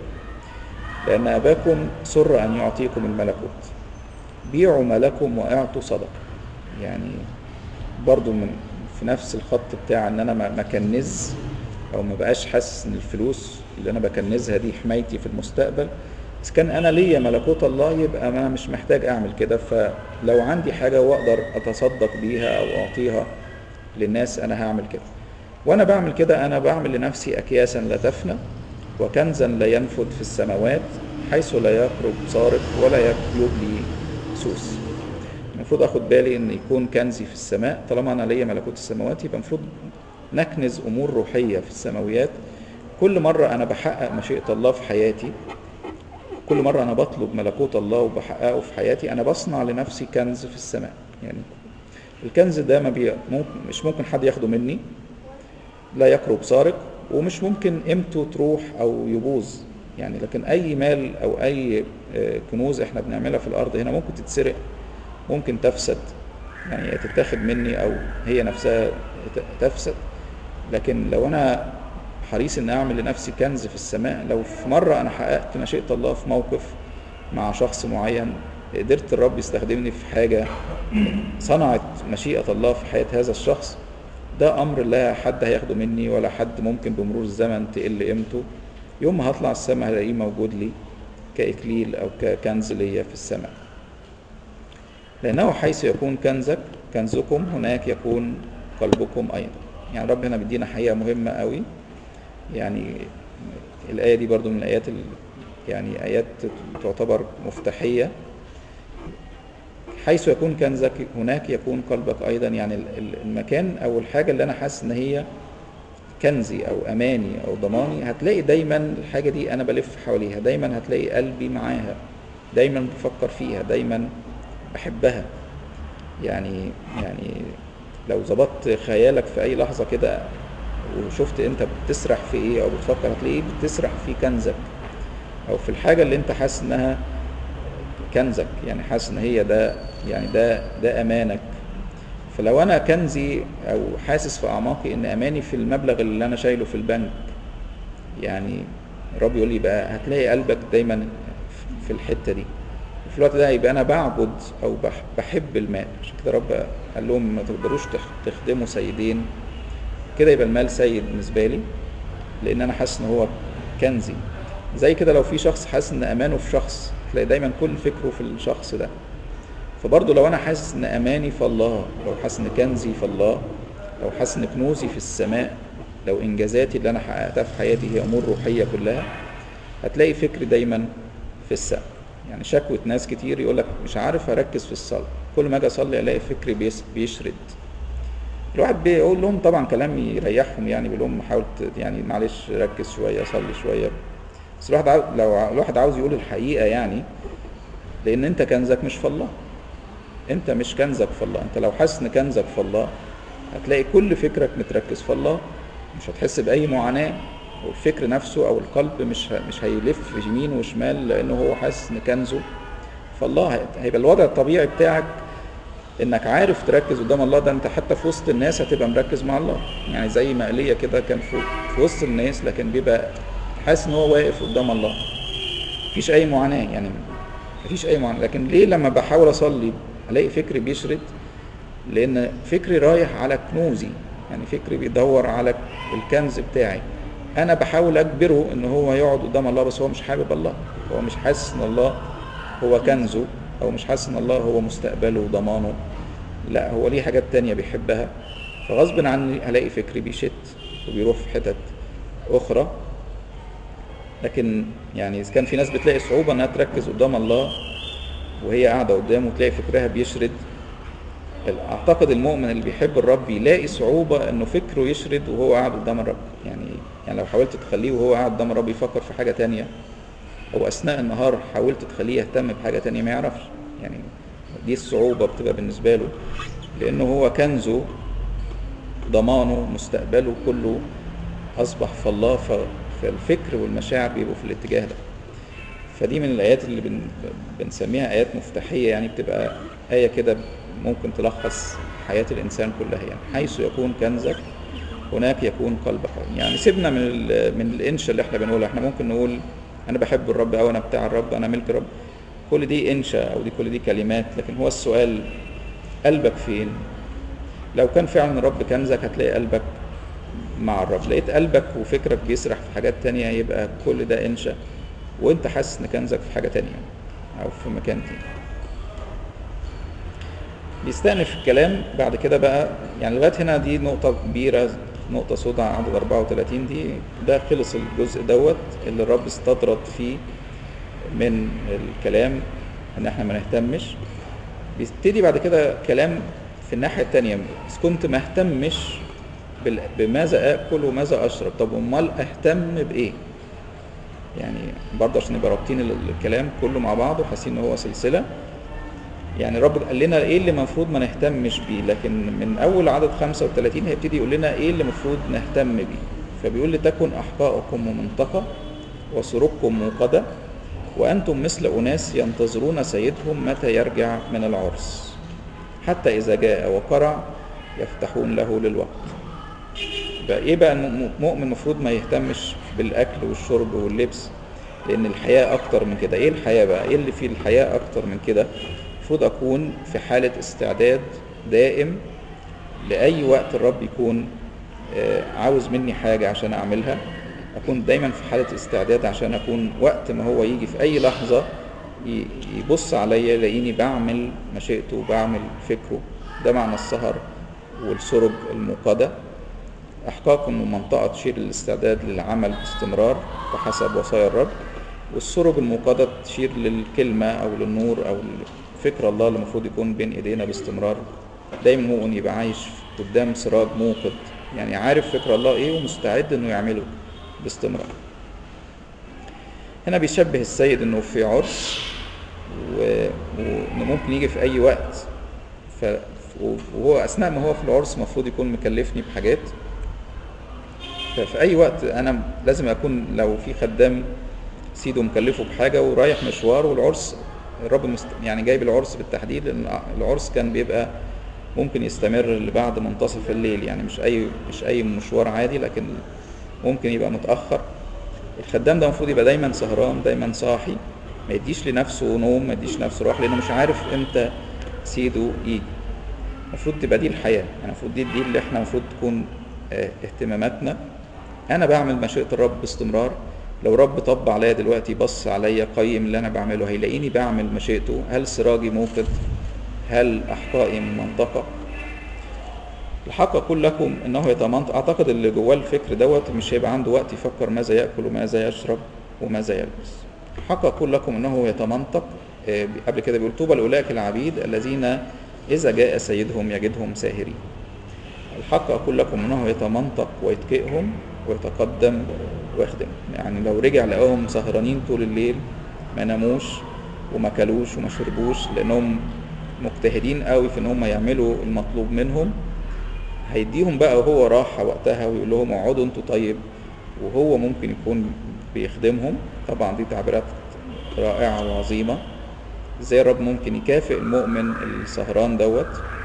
لان اباكم سر ان يعطيكم الملكوت بيعوا ما لكم واعطوا صدقه يعني برضو من في نفس الخط بتاع ان انا ما ما كنز او ما بقاش حاسس ان الفلوس اللي انا بكنزها دي حمايتي في المستقبل اذا كان انا ليا ملكوت الله يبقى انا مش محتاج اعمل كده فلو عندي حاجه واقدر اتصدق بيها او اعطيها للناس انا هعمل كده وانا بعمل كده انا بعمل لنفسي اكياسا لا تفنى وكنزا لا ينفد في السماوات حيث لا يقرب سارق ولا يبلي سوس المفروض اخد بالي ان يكون كنزي في السماء طالما انا ليا ملكوت السماوات يبقى المفروض نكنز امور روحيه في السماويات كل مره انا بحقق مشيئه الله في حياتي كل مرة أنا بطلب ملكوت الله وبحققه في حياتي أنا بصنع لنفسي كنز في السماء يعني الكنز ده ما بي... ممكن مش ممكن حد ياخده مني لا يقرب سارق ومش ممكن قيمته تروح أو يبوظ يعني لكن أي مال أو أي آه، كنوز إحنا بنعملها في الأرض هنا ممكن تتسرق ممكن تفسد يعني تتاخد مني أو هي نفسها ت- تفسد لكن لو أنا حريص ان اعمل لنفسي كنز في السماء لو في مره انا حققت مشيئه الله في موقف مع شخص معين قدرت الرب يستخدمني في حاجه صنعت مشيئه الله في حياه هذا الشخص ده امر لا حد هياخده مني ولا حد ممكن بمرور الزمن تقل قيمته يوم ما هطلع السماء هلاقيه موجود لي كاكليل او ككنز ليا في السماء لانه حيث يكون كنزك كنزكم هناك يكون قلبكم ايضا يعني رب هنا بيدينا حقيقه مهمه قوي يعني الآية دي برضو من الآيات ال... يعني آيات تعتبر مفتاحية حيث يكون كنزك هناك يكون قلبك أيضا يعني ال- ال- المكان أو الحاجة اللي أنا حاسس إن هي كنزي أو أماني أو ضماني هتلاقي دايما الحاجة دي أنا بلف حواليها دايما هتلاقي قلبي معاها دايما بفكر فيها دايما بحبها يعني يعني لو ظبطت خيالك في أي لحظة كده وشفت انت بتسرح في ايه او بتفكر هتلاقيه بتسرح في كنزك او في الحاجه اللي انت حاسس انها كنزك يعني حاسس ان هي ده يعني ده ده امانك فلو انا كنزي او حاسس في اعماقي ان اماني في المبلغ اللي انا شايله في البنك يعني الرب يقول لي بقى هتلاقي قلبك دايما في الحته دي وفي الوقت ده يبقى انا بعبد او بح- بحب المال عشان كده رب قال لهم ما تقدروش تخ- تخدموا سيدين كده يبقى المال سيد بالنسبه لي لان انا حاسس ان هو كنزي زي كده لو في شخص حاسس ان امانه في شخص تلاقي دايما كل فكره في الشخص ده فبرضه لو انا حاسس ان اماني في الله لو حاسس ان كنزي في الله لو حاسس ان كنوزي في السماء لو انجازاتي اللي انا حققتها في حياتي هي امور روحيه كلها هتلاقي فكري دايما في السقف يعني شكوى ناس كتير يقول لك مش عارف اركز في الصلاه كل ما اجي اصلي الاقي فكري بيس- بيشرد الواحد بيقول لهم طبعا كلام يريحهم يعني بيقول لهم حاول ت- يعني معلش ركز شويه صلي شويه بس الواحد عاو... لو ع- الواحد عاوز يقول الحقيقه يعني لان انت كنزك مش في الله انت مش كنزك في الله انت لو حاسس ان كنزك في الله هتلاقي كل فكرك متركز في الله مش هتحس باي معاناه والفكر نفسه او القلب مش ه... مش هيلف يمين وشمال لانه هو حاسس ان كنزه فالله هي- هيبقى الوضع الطبيعي بتاعك انك عارف تركز قدام الله ده انت حتى في وسط الناس هتبقى مركز مع الله يعني زي ما ايليا كده كان في, في وسط الناس لكن بيبقى حاسس ان هو واقف قدام الله مفيش اي معاناه يعني مفيش اي معاناه لكن ليه لما بحاول اصلي الاقي فكري بيشرد لان فكري رايح على كنوزي يعني فكري بيدور على الكنز بتاعي انا بحاول اجبره ان هو يقعد قدام الله بس هو مش حابب الله هو مش حاسس ان الله هو كنزه او مش حاسس ان الله هو مستقبله وضمانه لا هو ليه حاجات تانية بيحبها فغصب عني هلاقي فكري بيشت وبيروح في حتت اخرى لكن يعني اذا كان في ناس بتلاقي صعوبة انها تركز قدام الله وهي قاعدة قدامه تلاقي فكرها بيشرد اعتقد المؤمن اللي بيحب الرب يلاقي صعوبة انه فكره يشرد وهو قاعد قدام الرب يعني يعني لو حاولت تخليه وهو قاعد قدام الرب يفكر في حاجة تانية او اثناء النهار حاولت تخليه يهتم بحاجة تانية ما يعرفش يعني دي الصعوبة بتبقى بالنسبة له لانه هو كنزه ضمانه مستقبله كله اصبح في الله فالفكر والمشاعر بيبقوا في الاتجاه ده فدي من الايات اللي بن بنسميها ايات مفتاحيه يعني بتبقى ايه كده ممكن تلخص حياه الانسان كلها يعني حيث يكون كنزك هناك يكون قلبك يعني سيبنا من ال من الانشاء اللي احنا بنقولها احنا ممكن نقول انا بحب الرب او انا بتاع الرب انا ملك الرب كل دي انشاء او دي كل دي كلمات لكن هو السؤال قلبك فين لو كان فعلا الرب كنزك هتلاقي قلبك مع الرب لقيت قلبك وفكرك بيسرح في حاجات تانية يبقى كل ده انشاء وانت حاسس ان كنزك في حاجة تانية او في مكان تاني بيستأنف الكلام بعد كده بقى يعني لغاية هنا دي نقطة كبيرة نقطة سوداء عدد 34 دي ده خلص الجزء دوت اللي الرب استطرد فيه من الكلام ان احنا ما نهتمش بيبتدي بعد كده كلام في الناحية التانية بس كنت ما اهتمش بماذا اكل وماذا اشرب طب امال اهتم بايه يعني برضه عشان نبقى رابطين ال- الكلام كله مع بعض وحاسين ان هو سلسله يعني الرب قال لنا ايه اللي المفروض ما نهتمش بيه لكن من اول عدد 35 هيبتدي يقول لنا ايه اللي المفروض نهتم بيه فبيقول لتكن احقائكم ممنطقه وسروركم موقده وانتم مثل اناس ينتظرون سيدهم متى يرجع من العرس حتى اذا جاء وقرع يفتحون له للوقت بقى ايه بقى المؤمن المفروض ما يهتمش بالاكل والشرب واللبس لان الحياه اكتر من كده ايه الحياه بقى ايه اللي في الحياه اكتر من كده المفروض اكون في حاله استعداد دائم لاي وقت الرب يكون آه، عاوز مني حاجه عشان اعملها اكون دايما في حاله استعداد عشان اكون وقت ما هو يجي في اي لحظه ي- يبص عليا يلاقيني بعمل مشيئته وبعمل فكره ده معنى السهر والسرج الموقده احقاق من منطقه تشير للاستعداد للعمل باستمرار بحسب وصايا الرب والسرج الموقده تشير للكلمه او للنور او فكر الله اللي المفروض يكون بين ايدينا باستمرار دايما مؤمن يبقى عايش قدام سراج موقد يعني عارف فكر الله ايه ومستعد انه يعمله باستمرار هنا بيشبه السيد انه في عرس و- وانه ممكن يجي في اي وقت ف... وهو اثناء ما هو في العرس المفروض يكون مكلفني بحاجات ففي اي وقت انا لازم اكون لو في خدام سيده مكلفه بحاجه ورايح مشوار والعرس الرب مست... يعني جايب العرس بالتحديد لان العرس كان بيبقى ممكن يستمر لبعد منتصف الليل يعني مش اي مش اي مشوار عادي لكن ممكن يبقى متاخر الخدام ده المفروض يبقى دايما سهران دايما صاحي ما يديش لنفسه نوم ما يديش لنفسه راحه لانه مش عارف امتى سيده يجي المفروض تبقى دي الحياه يعني المفروض دي دي اللي احنا المفروض تكون آه، اهتماماتنا انا بعمل مشيئه الرب باستمرار لو رب طب عليا دلوقتي بص عليا قيم اللي انا بعمله هيلاقيني بعمل مشيئته هل سراجي موقد هل احقائي من منطقه الحق اقول لكم انه يتمنطق اعتقد اللي جواه الفكر دوت مش هيبقى عنده وقت يفكر ماذا ياكل وماذا يشرب وماذا يلبس الحق اقول لكم انه يتمنطق آه، قبل كده بيقول طوبى لاولئك العبيد الذين اذا جاء سيدهم يجدهم ساهرين الحق أقول لكم أنه يتمنطق ويتكئهم ويتقدم ويخدمهم يعني لو رجع لقاهم سهرانين طول الليل ما ناموش وما كلوش وما شربوش لأنهم مجتهدين قوي في ان هم يعملوا المطلوب منهم هيديهم بقى وهو راحة وقتها ويقول لهم اقعدوا انتوا طيب وهو ممكن يكون بيخدمهم طبعا دي تعبيرات رائعة وعظيمة ازاي الرب ممكن يكافئ المؤمن السهران دوت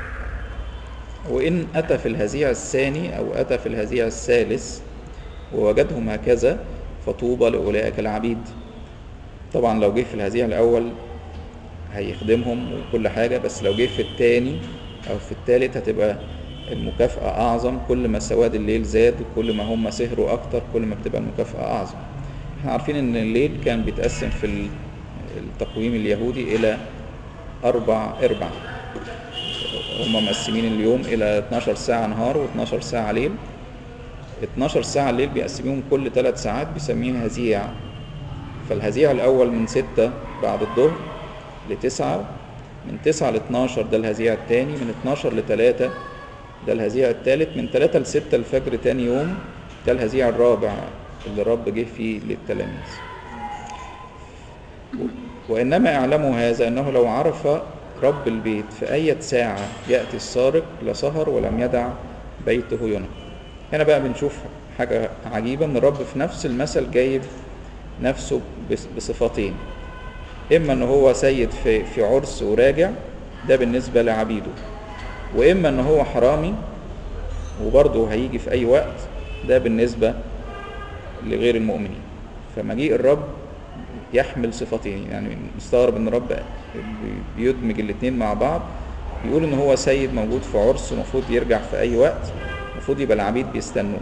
وإن أتى في الهزيع الثاني أو أتى في الهزيع الثالث ووجدهم هكذا فطوبى لأولئك العبيد طبعا لو جه في الهزيع الأول هيخدمهم وكل حاجة بس لو جه في التاني أو في التالت هتبقى المكافأة أعظم كل ما سواد الليل زاد كل ما هم سهروا أكتر كل ما بتبقى المكافأة أعظم احنا عارفين إن الليل كان بيتقسم في التقويم اليهودي إلى أربع أربع هم مقسمين اليوم إلى 12 ساعة نهار و12 ساعة ليل 12 ساعة الليل بيقسميهم كل 3 ساعات بيسميها هزيع فالهزيع الأول من 6 بعد الظهر لتسعة من تسعة لاتناشر ده الهزيع التاني من اتناشر لتلاتة ده الهزيع التالت من تلاتة لستة الفجر تاني يوم ده الهزيع الرابع اللي الرب جه فيه للتلاميذ وإنما اعلموا هذا أنه لو عرف رب البيت في أي ساعة يأتي السارق لسهر ولم يدع بيته ينهى هنا بقى بنشوف حاجة عجيبة أن الرب في نفس المثل جايب نفسه بصفتين اما ان هو سيد في في عرس وراجع ده بالنسبه لعبيده واما ان هو حرامي وبرضه هيجي في اي وقت ده بالنسبه لغير المؤمنين فمجيء الرب يحمل صفتين يعني مستغرب ان الرب بيدمج الاثنين مع بعض بيقول ان هو سيد موجود في عرس المفروض يرجع في اي وقت المفروض يبقى العبيد بيستنوه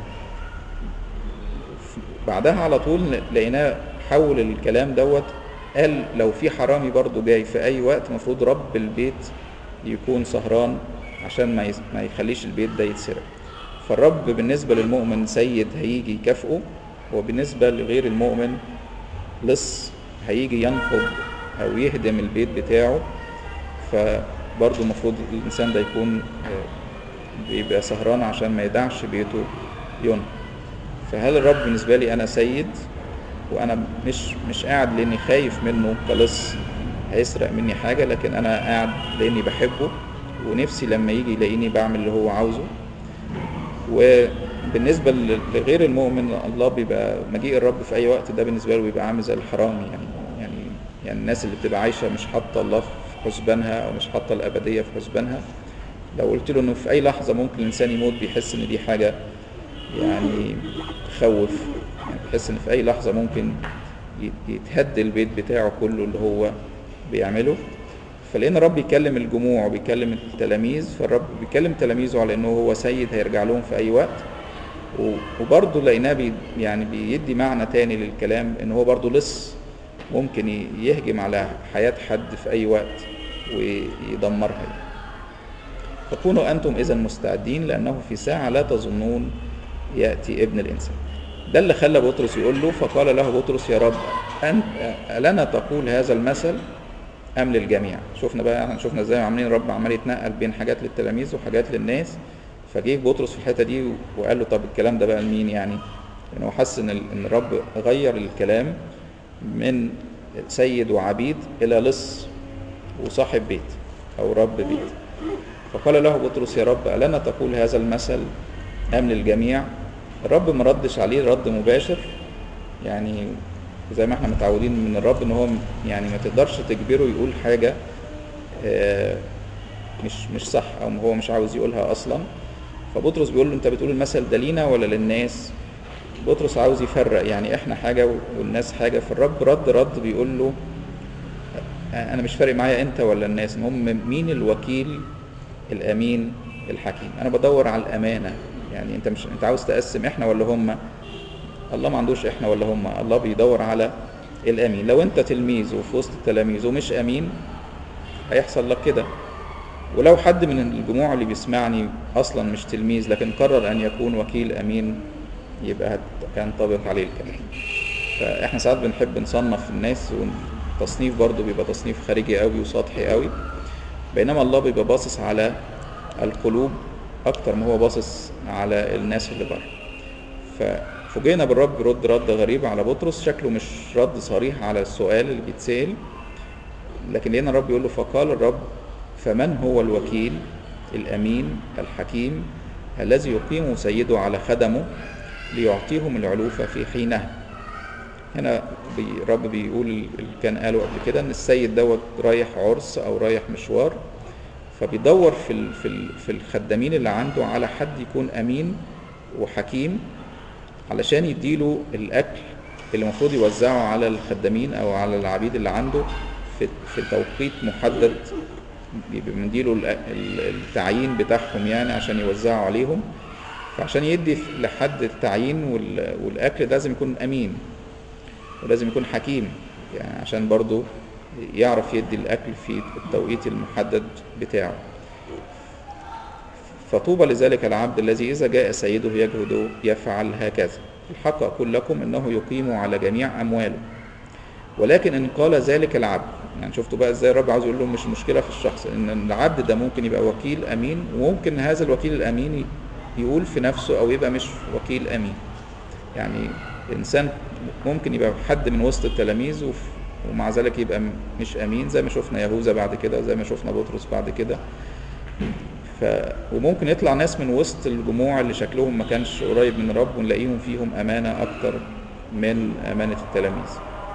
بعدها على طول لقيناه حول الكلام دوت قال لو في حرامي برضو جاي في اي وقت المفروض رب البيت يكون سهران عشان ما ما يخليش البيت ده يتسرق فالرب بالنسبة للمؤمن سيد هيجي يكافئه وبالنسبة لغير المؤمن لص هيجي ينفض او يهدم البيت بتاعه فبرضو المفروض الانسان ده يكون بيبقى سهران عشان ما يدعش بيته ينهى فهل الرب بالنسبة لي انا سيد وانا مش مش قاعد لاني خايف منه كلص هيسرق مني حاجة لكن انا قاعد لاني بحبه ونفسي لما يجي يلاقيني بعمل اللي هو عاوزه وبالنسبة ل- لغير المؤمن الله بيبقى مجيء الرب في اي وقت ده بالنسبة له بيبقى عامل زي الحرامي يعني يعني يعني الناس اللي بتبقى عايشة مش حاطة الله في حسبانها او مش حاطة الابدية في حسبانها لو قلت له انه في اي لحظة ممكن الانسان يموت بيحس ان دي حاجة يعني تخوف يعني بيحس ان في اي لحظة ممكن ي- يتهد البيت بتاعه كله اللي هو بيعمله فلان الرب بيكلم الجموع وبيكلم التلاميذ فالرب بيكلم تلاميذه على انه هو سيد هيرجع لهم في اي وقت و- وبرضه لقيناه بي يعني بيدي معنى تاني للكلام ان هو برضه لص ممكن ي- يهجم على حياة حد في اي وقت ويدمرها يعني. فكونوا أنتم إذا مستعدين لأنه في ساعة لا تظنون يأتي ابن الإنسان ده اللي خلى بطرس يقول له فقال له بطرس يا رب أنت ألنا تقول هذا المثل أم للجميع شفنا بقى احنا شفنا ازاي عاملين الرب عمال يتنقل بين حاجات للتلاميذ وحاجات للناس فجه بطرس في الحتة دي وقال له طب الكلام ده بقى لمين يعني لأنه حس إن ال- إن الرب غير الكلام من سيد وعبيد إلى لص وصاحب بيت أو رب بيت فقال له بطرس يا رب ألنا تقول هذا المثل أم للجميع الرب ما ردش عليه رد مباشر يعني زي ما احنا متعودين من الرب ان هو يعني ما تقدرش تجبره يقول حاجة آه، مش مش صح او هو مش عاوز يقولها اصلا فبطرس بيقول له انت بتقول المثل ده لينا ولا للناس بطرس عاوز يفرق يعني احنا حاجة والناس حاجة فالرب رد رد بيقول له انا مش فارق معايا انت ولا الناس المهم مين الوكيل الامين الحكيم انا بدور على الامانه يعني انت مش انت عاوز تقسم احنا ولا هم الله ما عندوش احنا ولا هم الله بيدور على الامين لو انت تلميذ وفي وسط التلاميذ ومش امين هيحصل لك كده ولو حد من الجموع اللي بيسمعني اصلا مش تلميذ لكن قرر ان يكون وكيل امين يبقى هت- هينطبق عليه الكلام فاحنا ساعات بنحب نصنف الناس والتصنيف برضو بيبقى تصنيف خارجي قوي وسطحي قوي بينما الله بيبقى باصص على القلوب اكتر ما هو باصص على الناس اللي بره ففوجئنا بالرب رد رد غريب على بطرس شكله مش رد صريح على السؤال اللي بيتسال لكن لقينا الرب يقول له فقال الرب فمن هو الوكيل الامين الحكيم الذي يقيم سيده على خدمه ليعطيهم العلوفة في حينها هنا بي الرب بيقول اللي كان قاله قبل كده ان السيد دوت رايح عرس او رايح مشوار فبيدور في ال في ال في الخدامين اللي عنده على حد يكون امين وحكيم علشان يديله الاكل اللي المفروض يوزعه على الخدامين او على العبيد اللي عنده في في توقيت محدد بيبقى مديله ال- ال- التعيين بتاعهم يعني عشان يوزعوا عليهم فعشان يدي لحد التعيين وال- والاكل لازم يكون امين ولازم يكون حكيم يعني عشان برضو يعرف يدي الاكل في التوقيت المحدد بتاعه فطوبى لذلك العبد الذي اذا جاء سيده يجهد يفعل هكذا الحق اقول لكم انه يقيم على جميع امواله ولكن ان قال ذلك العبد يعني شفتوا بقى ازاي الرب عاوز يقول لهم مش مشكله في الشخص ان العبد ده ممكن يبقى وكيل امين وممكن هذا الوكيل الامين يقول في نفسه او يبقى مش وكيل امين يعني انسان ممكن يبقى حد من وسط التلاميذ وف- ومع ذلك يبقى م- مش امين زي ما شفنا يهوذا بعد كده وزي ما شفنا بطرس بعد كده ف... وممكن يطلع ناس من وسط الجموع اللي شكلهم ما كانش قريب من الرب ونلاقيهم فيهم امانه اكتر من امانه التلاميذ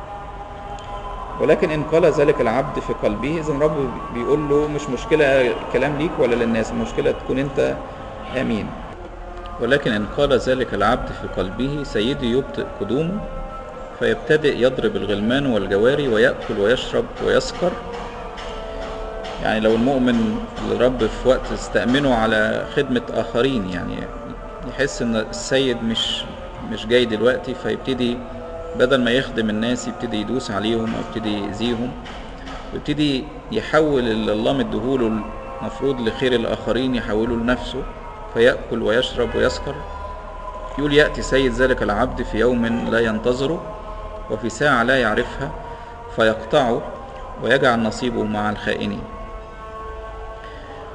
ولكن ان قال ذلك العبد في قلبه اذا الرب بيقول له مش مشكله الكلام ليك ولا للناس المشكله تكون انت امين ولكن ان قال ذلك العبد في قلبه سيدي يبطئ قدومه فيبتدئ يضرب الغلمان والجواري ويأكل ويشرب ويسكر يعني لو المؤمن الرب في وقت استأمنه على خدمة آخرين يعني يحس إن السيد مش مش جاي دلوقتي فيبتدي بدل ما يخدم الناس يبتدي يدوس عليهم أو يبتدي يأذيهم ويبتدي يحول اللي الله مديهوله المفروض لخير الآخرين يحوله لنفسه فيأكل ويشرب ويسكر يقول يأتي سيد ذلك العبد في يوم لا ينتظره وفي ساعة لا يعرفها فيقطعه ويجعل نصيبه مع الخائنين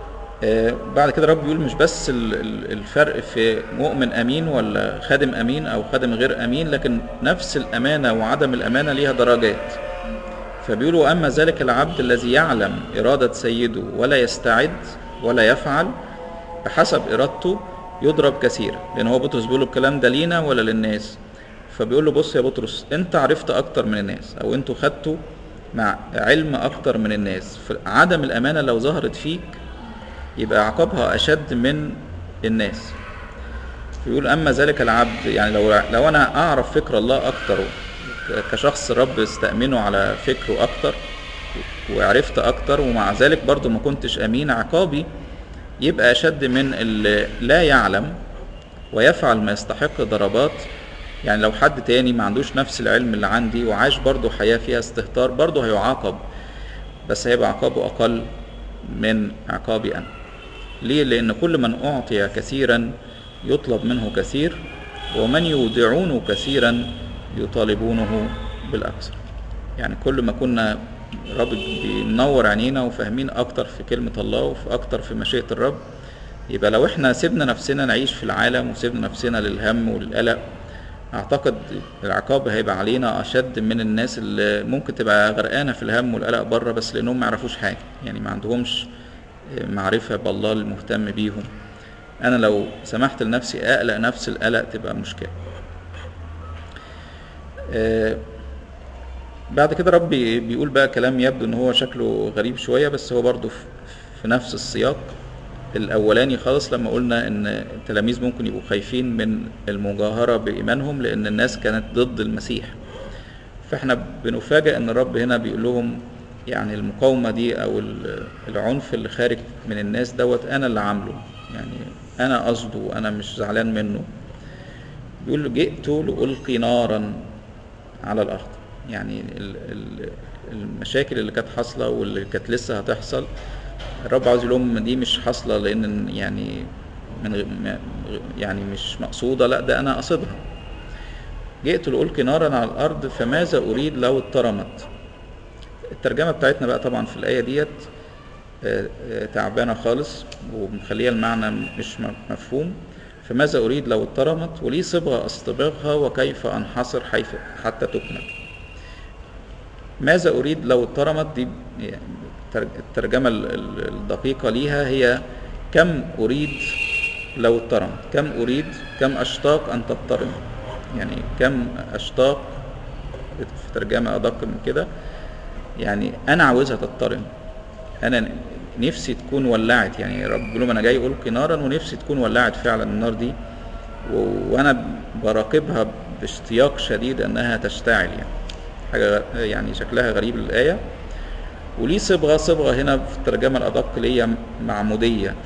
آه، بعد كده رب بيقول مش بس ال- ال- الفرق في مؤمن امين ولا خادم امين او خادم غير امين لكن نفس الامانه وعدم الامانه ليها درجات فبيقول واما ذلك العبد الذي يعلم اراده سيده ولا يستعد ولا يفعل بحسب ارادته يضرب كثيرا لان هو بطرس بيقول له الكلام ده لينا ولا للناس فبيقول له بص يا بطرس انت عرفت اكتر من الناس او انتوا خدتوا مع علم اكتر من الناس فعدم الامانه لو ظهرت فيك يبقى عقابها اشد من الناس فيقول اما ذلك العبد يعني لو لو انا اعرف فكر الله اكتر ك- كشخص رب استأمنه على فكره اكتر وعرفت اكتر ومع ذلك برضو ما كنتش امين عقابي يبقى اشد من اللي لا يعلم ويفعل ما يستحق ضربات يعني لو حد تاني ما عندوش نفس العلم اللي عندي وعاش برضو حياة فيها استهتار برضو هيعاقب بس هيبقى عقابه أقل من عقابي أنا ليه؟ لأن كل من أعطي كثيرا يطلب منه كثير ومن يودعونه كثيرا يطالبونه بالأكثر يعني كل ما كنا رب بينور عينينا وفاهمين أكتر في كلمة الله وفي أكتر في مشيئة الرب يبقى لو احنا سيبنا نفسنا نعيش في العالم وسيبنا نفسنا للهم والقلق اعتقد العقاب هيبقى علينا اشد من الناس اللي ممكن تبقى غرقانه في الهم والقلق بره بس لانهم ما يعرفوش حاجه يعني ما عندهمش معرفه بالله المهتم بيهم انا لو سمحت لنفسي اقلق نفس القلق تبقى مشكله آه، بعد كده ربي بيقول بقى كلام يبدو ان هو شكله غريب شويه بس هو برضه في- في نفس السياق الاولاني خالص لما قلنا ان التلاميذ ممكن يبقوا خايفين من المجاهره بايمانهم لان الناس كانت ضد المسيح فاحنا بنفاجئ ان الرب هنا بيقول لهم يعني المقاومه دي او ال- العنف اللي خارج من الناس دوت انا اللي عامله يعني انا قصده وانا مش زعلان منه بيقول جئت لألقي نارا على الأرض يعني ال- ال- المشاكل اللي كانت حاصلة واللي كانت لسه هتحصل الرب عاوز يقول لهم دي مش حاصلة لأن يعني من غ- م- يعني مش مقصودة لا ده أنا قصدها جئت لألقي نارا على الأرض فماذا أريد لو اترمت الترجمة بتاعتنا بقى طبعا في الآية ديت آه، آه، تعبانة خالص ومخليها المعنى مش م- مفهوم فماذا أريد لو اترمت ولي صبغة أصطبغها وكيف أنحصر حيث حتى تكمل ماذا أريد لو اترمت دي يعني التر- الترجمة ال- ال- الدقيقة ليها هي كم أريد لو اترمت كم أريد كم أشتاق أن تضطرم يعني كم أشتاق في ترجمة أدق من كده يعني أنا عاوزها تضطرم انا نفسي تكون ولعت يعني رب بيقول لهم انا جاي القي نارا ونفسي تكون ولعت فعلا النار دي و... وانا براقبها باشتياق شديد انها تشتعل يعني حاجه غ- يعني شكلها غريب الايه وليه صبغه صبغه هنا في الترجمه الادق اللي هي معموديه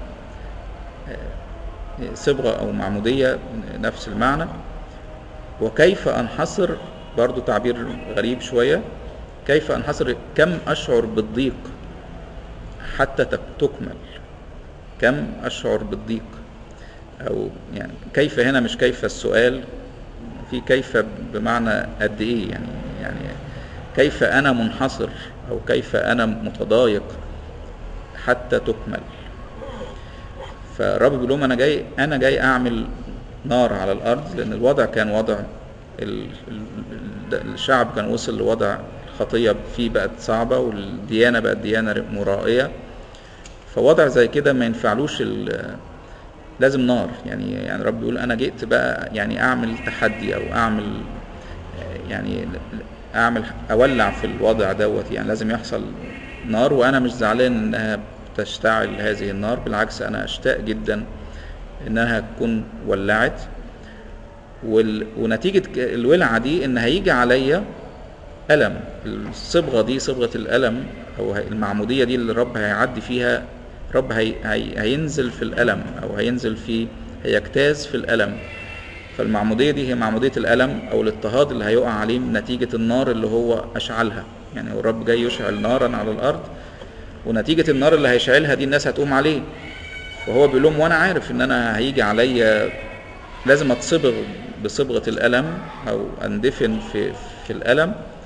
آه، صبغه او معموديه نفس المعنى وكيف انحصر برضو تعبير غريب شويه كيف انحصر كم اشعر بالضيق حتى تك- تكمل كم أشعر بالضيق أو يعني كيف هنا مش كيف السؤال في كيف بمعنى قد إيه يعني يعني كيف أنا منحصر أو كيف أنا متضايق حتى تكمل فالرب بيقول لهم أنا جاي أنا جاي أعمل نار على الأرض لأن الوضع كان وضع ال- ال- الشعب كان وصل لوضع الخطية فيه بقت صعبة والديانة بقت ديانة مرائية فوضع زي كده ما ينفعلوش ال- لازم نار يعني يعني رب بيقول انا جئت بقى يعني اعمل تحدي او اعمل يعني اعمل اولع في الوضع دوت يعني لازم يحصل نار وانا مش زعلان انها تشتعل هذه النار بالعكس انا اشتاق جدا انها تكون ولعت وال... ونتيجة ك- الولعة دي ان هيجي عليا ألم الصبغة دي صبغة الألم أو هي- المعمودية دي اللي الرب هيعدي فيها رب هي هي هينزل في الألم أو هينزل في هيجتاز في الألم فالمعمودية دي هي معمودية الألم أو الاضطهاد اللي هيقع عليه نتيجة النار اللي هو أشعلها يعني هو الرب جاي يشعل نارا على الأرض ونتيجة النار اللي هيشعلها دي الناس هتقوم عليه وهو بيقول لهم وأنا عارف إن أنا هيجي عليا لازم أتصبغ بصبغة الألم أو أندفن في في الألم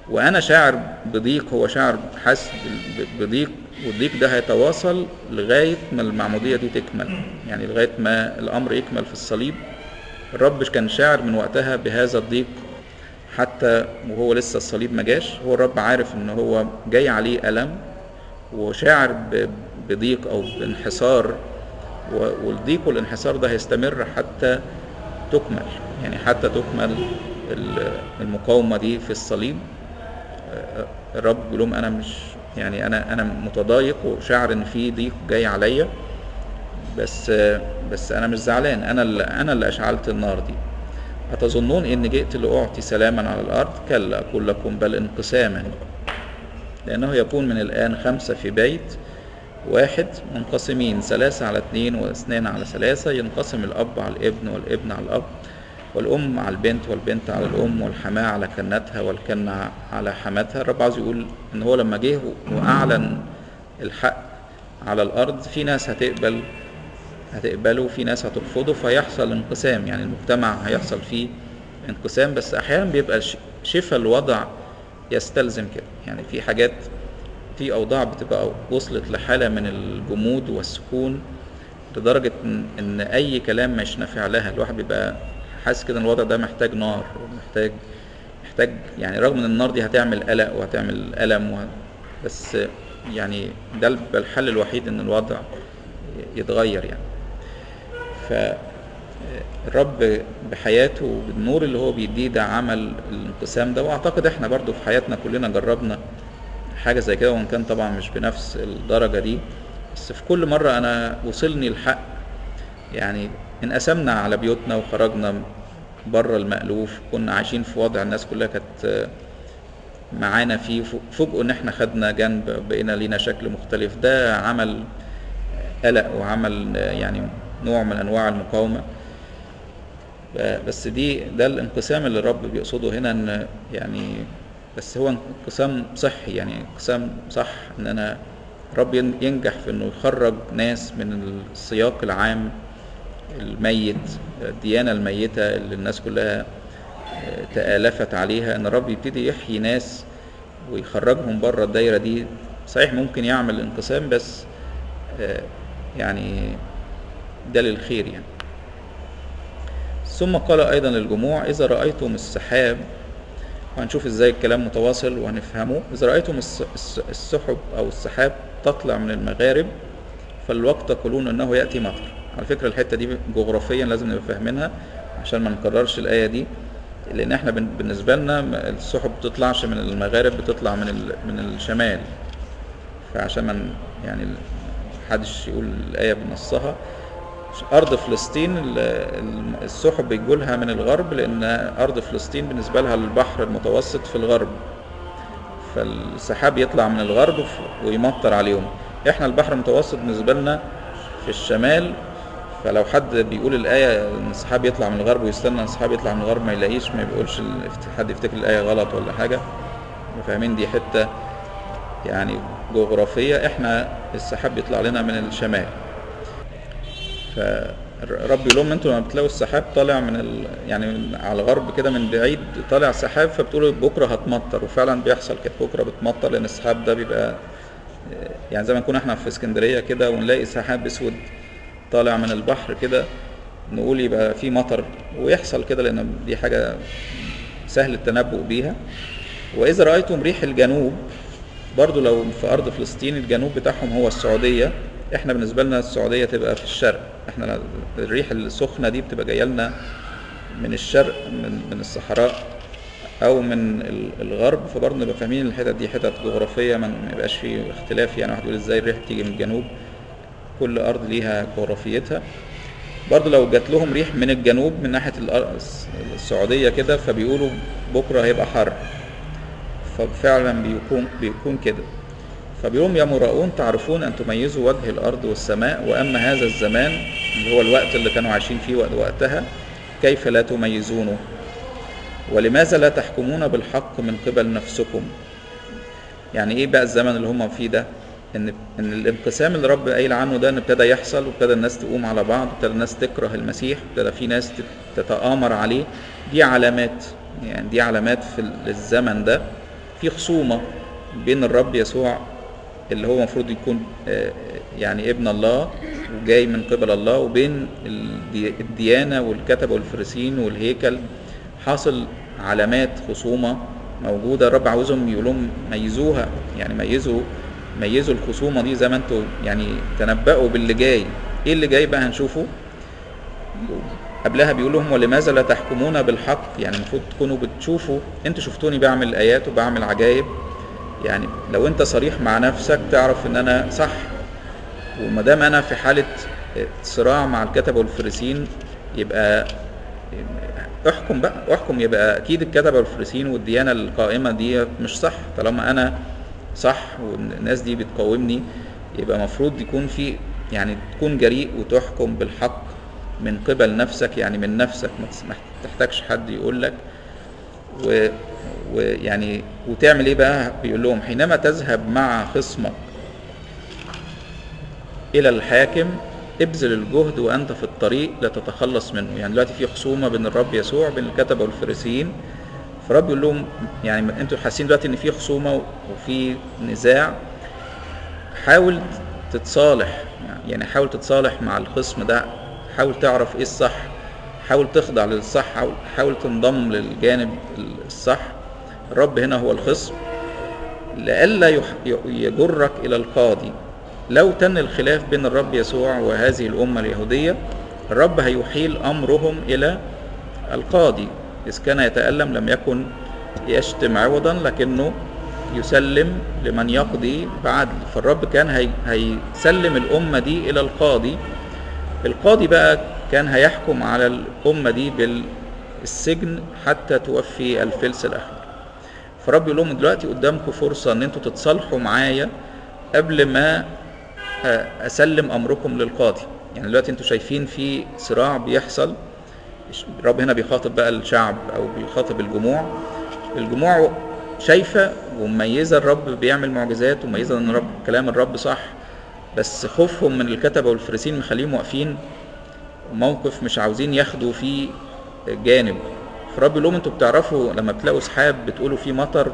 وانا شاعر بضيق هو شاعر حاسس ب- بضيق والضيق ده هيتواصل لغايه ما المعموديه دي تكمل يعني لغايه ما الامر يكمل في الصليب الرب كان شاعر من وقتها بهذا الضيق حتى وهو لسه الصليب ما جاش هو الرب عارف ان هو جاي عليه الم وشاعر ب- بضيق او بانحسار و- والضيق والانحسار ده هيستمر حتى تكمل يعني حتى تكمل ال- المقاومه دي في الصليب الرب بيقول لهم انا مش يعني انا انا متضايق وشاعر ان في ضيق جاي عليا بس بس انا مش زعلان انا اللي انا اللي اشعلت النار دي أتظنون إن جئت لأعطي سلاما على الأرض كلا أقول لكم بل انقساما لأنه يكون من الآن خمسة في بيت واحد منقسمين ثلاثة على اثنين واثنان على ثلاثة ينقسم الأب على الابن والابن على الأب والأم على البنت والبنت على الأم والحماة على كنتها والكنة على حماتها الرب عاوز يقول إن هو لما جه وأعلن الحق على الأرض في ناس هتقبل هتقبله وفي ناس هترفضه فيحصل انقسام يعني المجتمع هيحصل فيه انقسام بس أحيانا بيبقى ش- شفا الوضع يستلزم كده يعني في حاجات في أوضاع بتبقى وصلت لحالة من الجمود والسكون لدرجة إن, إن أي كلام مش نافع لها الواحد بيبقى حاسس كده إن الوضع ده محتاج نار محتاج محتاج يعني رغم إن النار دي هتعمل قلق وهتعمل ألم وه... بس يعني ده بيبقى الحل الوحيد إن الوضع يتغير يعني فالرب بحياته وبالنور اللي هو بيديه ده عمل الانقسام ده واعتقد احنا برضو في حياتنا كلنا جربنا حاجة زي كده وان كان طبعا مش بنفس الدرجة دي بس في كل مرة انا وصلني الحق يعني انقسمنا على بيوتنا وخرجنا بره المألوف كنا عايشين في وضع الناس كلها كانت معانا فيه فوجئوا ان احنا خدنا جنب بقينا لينا شكل مختلف ده عمل قلق وعمل يعني نوع من انواع المقاومه بس دي ده الانقسام اللي الرب بيقصده هنا ان يعني بس هو انقسام صحي يعني انقسام صح ان انا الرب ينجح في انه يخرج ناس من السياق العام الميت الديانه الميته اللي الناس كلها تآلفت عليها ان الرب يبتدي يحيي ناس ويخرجهم بره الدايره دي صحيح ممكن يعمل انقسام بس يعني ده للخير يعني ثم قال ايضا للجموع اذا رايتم السحاب وهنشوف ازاي الكلام متواصل وهنفهمه اذا رايتم السحب او السحاب تطلع من المغارب فالوقت تقولون انه ياتي مطر على فكره الحته دي جغرافيا لازم نبقى فاهمينها عشان ما نكررش الايه دي لان احنا بالنسبه لنا السحب بتطلعش من المغارب بتطلع من من الشمال فعشان ما يعني محدش يقول الآية بنصها أرض فلسطين السحب بيجولها من الغرب لأن أرض فلسطين بالنسبة لها البحر المتوسط في الغرب فالسحاب يطلع من الغرب ويمطر عليهم احنا البحر المتوسط بالنسبة لنا في الشمال فلو حد بيقول الآية إن السحاب يطلع من الغرب ويستنى السحاب يطلع من الغرب ما يلاقيش ما بيقولش حد يفتكر الآية غلط ولا حاجة فاهمين دي حتة يعني جغرافية احنا السحاب بيطلع لنا من الشمال فالرب يقول لهم انتوا لما بتلاقوا السحاب طالع من ال... يعني على الغرب كده من بعيد طالع سحاب فبتقولوا بكره هتمطر وفعلا بيحصل كده بكره بتمطر لان السحاب ده بيبقى يعني زي ما نكون احنا في اسكندريه كده ونلاقي سحاب اسود طالع من البحر كده نقول يبقى في مطر ويحصل كده لان دي حاجه سهل التنبؤ بيها واذا رايتم ريح الجنوب برضو لو في ارض فلسطين الجنوب بتاعهم هو السعوديه احنا بالنسبه لنا السعوديه تبقى في الشرق احنا الريح السخنه دي بتبقى جايه لنا من الشرق من من الصحراء او من الغرب فبرضه نبقى فاهمين الحتت دي حتت جغرافيه ما يبقاش في اختلاف يعني واحد يقول ازاي الريح تيجي من الجنوب كل ارض ليها جغرافيتها برضه لو جات لهم ريح من الجنوب من ناحيه السعوديه كده فبيقولوا بكره هيبقى حر ففعلا بيكون بيكون كده فبيقولهم يا مراؤون تعرفون ان تميزوا وجه الارض والسماء واما هذا الزمان اللي هو الوقت اللي كانوا عايشين فيه وقتها كيف لا تميزونه ولماذا لا تحكمون بالحق من قبل نفسكم يعني ايه بقى الزمن اللي هم فيه ده ان ان الانقسام اللي رب قايل عنه ده ان ابتدى يحصل وابتدى الناس تقوم على بعض ابتدى الناس تكره المسيح ابتدى في ناس تتآمر عليه دي علامات يعني دي علامات في الزمن ده في خصومة بين الرب يسوع اللي هو المفروض يكون آه، يعني ابن الله وجاي من قبل الله وبين الدي- الديانة والكتبة والفريسين والهيكل حاصل علامات خصومة موجودة الرب عاوزهم يقول لهم ميزوها يعني ميزوا ميزوا الخصومة دي زي ما انتوا يعني تنبأوا باللي جاي ايه اللي جاي بقى هنشوفه قبلها بيقول لهم ولماذا لا تحكمون بالحق يعني المفروض تكونوا بتشوفوا انتوا شفتوني بعمل ايات وبعمل عجائب يعني لو انت صريح مع نفسك تعرف ان انا صح وما دام انا في حاله صراع مع الكتبه والفريسين يبقى احكم بقى احكم يبقى اكيد الكتبه والفريسين والديانه القائمه دي مش صح طالما انا صح والناس دي بتقاومني يبقى مفروض يكون في يعني تكون جريء وتحكم بالحق من قبل نفسك يعني من نفسك ما تس- ما تحتاجش حد يقول لك و ويعني وتعمل ايه بقى بيقول لهم حينما تذهب مع خصمك الى الحاكم ابذل الجهد وانت في الطريق لتتخلص منه يعني دلوقتي في خصومه بين الرب يسوع وبين الكتبه والفريسيين فالرب يقول لهم يعني انتوا حاسين دلوقتي ان في خصومه وفي نزاع حاول تتصالح يعني حاول تتصالح مع الخصم ده حاول تعرف ايه الصح حاول تخضع للصح حاول, حاول تنضم للجانب الصح الرب هنا هو الخصم لئلا يح- يجرك الى القاضي لو تن الخلاف بين الرب يسوع وهذه الامه اليهوديه الرب هيحيل امرهم الى القاضي اذ كان يتالم لم يكن يشتم عوضا لكنه يسلم لمن يقضي بعدل فالرب كان هي هيسلم الامه دي الى القاضي القاضي بقى كان هيحكم على الامه دي بالسجن حتى توفي الفلس الاخير فرب يقول لهم دلوقتي قدامكم فرصه ان انتوا تتصالحوا معايا قبل ما آه، اسلم امركم للقاضي يعني دلوقتي انتوا شايفين في صراع بيحصل الرب هنا بيخاطب بقى الشعب او بيخاطب الجموع الجموع شايفه ومميزه الرب بيعمل معجزات ومميزه ان الرب كلام الرب صح بس خوفهم من الكتبه والفريسين مخليهم واقفين موقف مش عاوزين ياخدوا فيه جانب فرب يقول لهم انتوا بتعرفوا لما بتلاقوا سحاب بتقولوا فيه مطر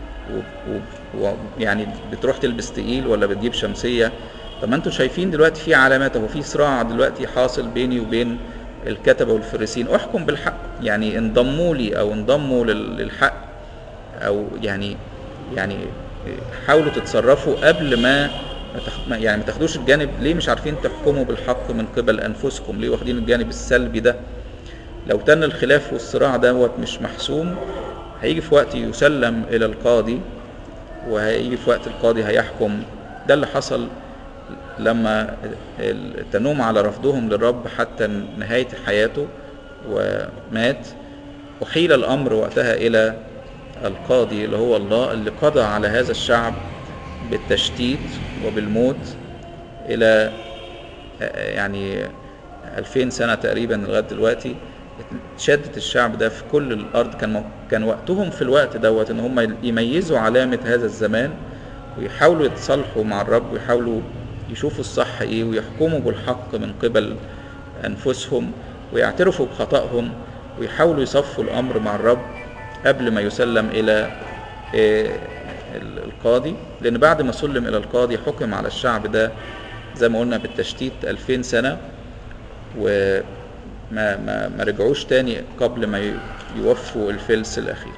ويعني بتروح تلبس تقيل ولا بتجيب شمسيه طب ما انتوا شايفين دلوقتي في علامات اهو في صراع دلوقتي حاصل بيني وبين الكتبه والفريسين احكم بالحق يعني انضموا لي او انضموا لل- للحق او يعني يعني حاولوا تتصرفوا قبل ما ما تاخ- ما- يعني ما تاخدوش الجانب ليه مش عارفين تحكموا بالحق من قبل انفسكم ليه واخدين الجانب السلبي ده لو تن الخلاف والصراع دوت مش محسوم هيجي في وقت يسلم الى القاضي وهيجي في وقت القاضي هيحكم ده اللي حصل لما ال- تنوم على رفضهم للرب حتى نهاية حياته ومات وحيل الأمر وقتها إلى القاضي اللي هو الله اللي قضى على هذا الشعب بالتشتيت وبالموت إلى آه، يعني 2000 سنة تقريبا لغاية دلوقتي شدت الشعب ده في كل الأرض كان مو- كان وقتهم في الوقت دوت إن هم يميزوا علامة هذا الزمان ويحاولوا يتصالحوا مع الرب ويحاولوا يشوفوا الصح ايه ويحكموا بالحق من قبل انفسهم ويعترفوا بخطأهم ويحاولوا يصفوا الامر مع الرب قبل ما يسلم الى آه، ال- القاضي لان بعد ما سلم الى القاضي حكم على الشعب ده زي ما قلنا بالتشتيت 2000 سنة وما ما ما رجعوش تاني قبل ما ي- يوفوا الفلس الاخير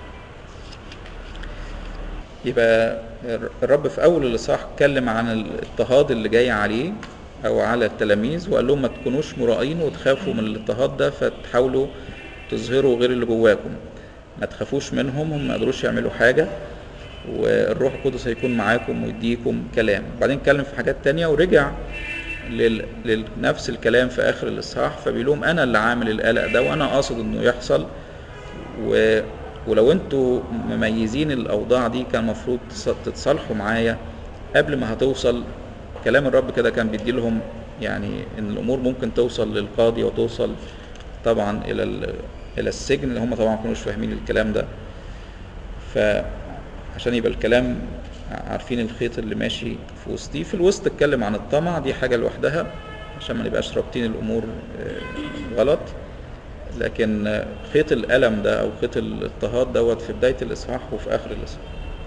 يبقى الرب في اول الاصحاح اتكلم عن الاضطهاد اللي جاي عليه او على التلاميذ وقال لهم ما تكونوش مرائين وتخافوا من الاضطهاد ده فتحاولوا تظهروا غير اللي جواكم ما تخافوش منهم هم ما يقدروش يعملوا حاجه والروح القدس هيكون معاكم ويديكم كلام بعدين اتكلم في حاجات تانية ورجع لل... لنفس الكلام في اخر الاصحاح فبيقول لهم انا اللي عامل القلق ده وانا قاصد انه يحصل و... ولو انتوا مميزين الاوضاع دي كان المفروض تتصالحوا معايا قبل ما هتوصل كلام الرب كده كان بيدي لهم يعني ان الامور ممكن توصل للقاضي وتوصل طبعا الى ال... الى السجن اللي هم طبعا ما كانوش فاهمين الكلام ده فعشان يبقى الكلام عارفين الخيط اللي ماشي في وسطيه في الوسط اتكلم عن الطمع دي حاجه لوحدها عشان ما نبقاش رابطين الامور غلط لكن خيط الألم ده أو خيط الاضطهاد دوت في بداية الإصحاح وفي آخر الإصحاح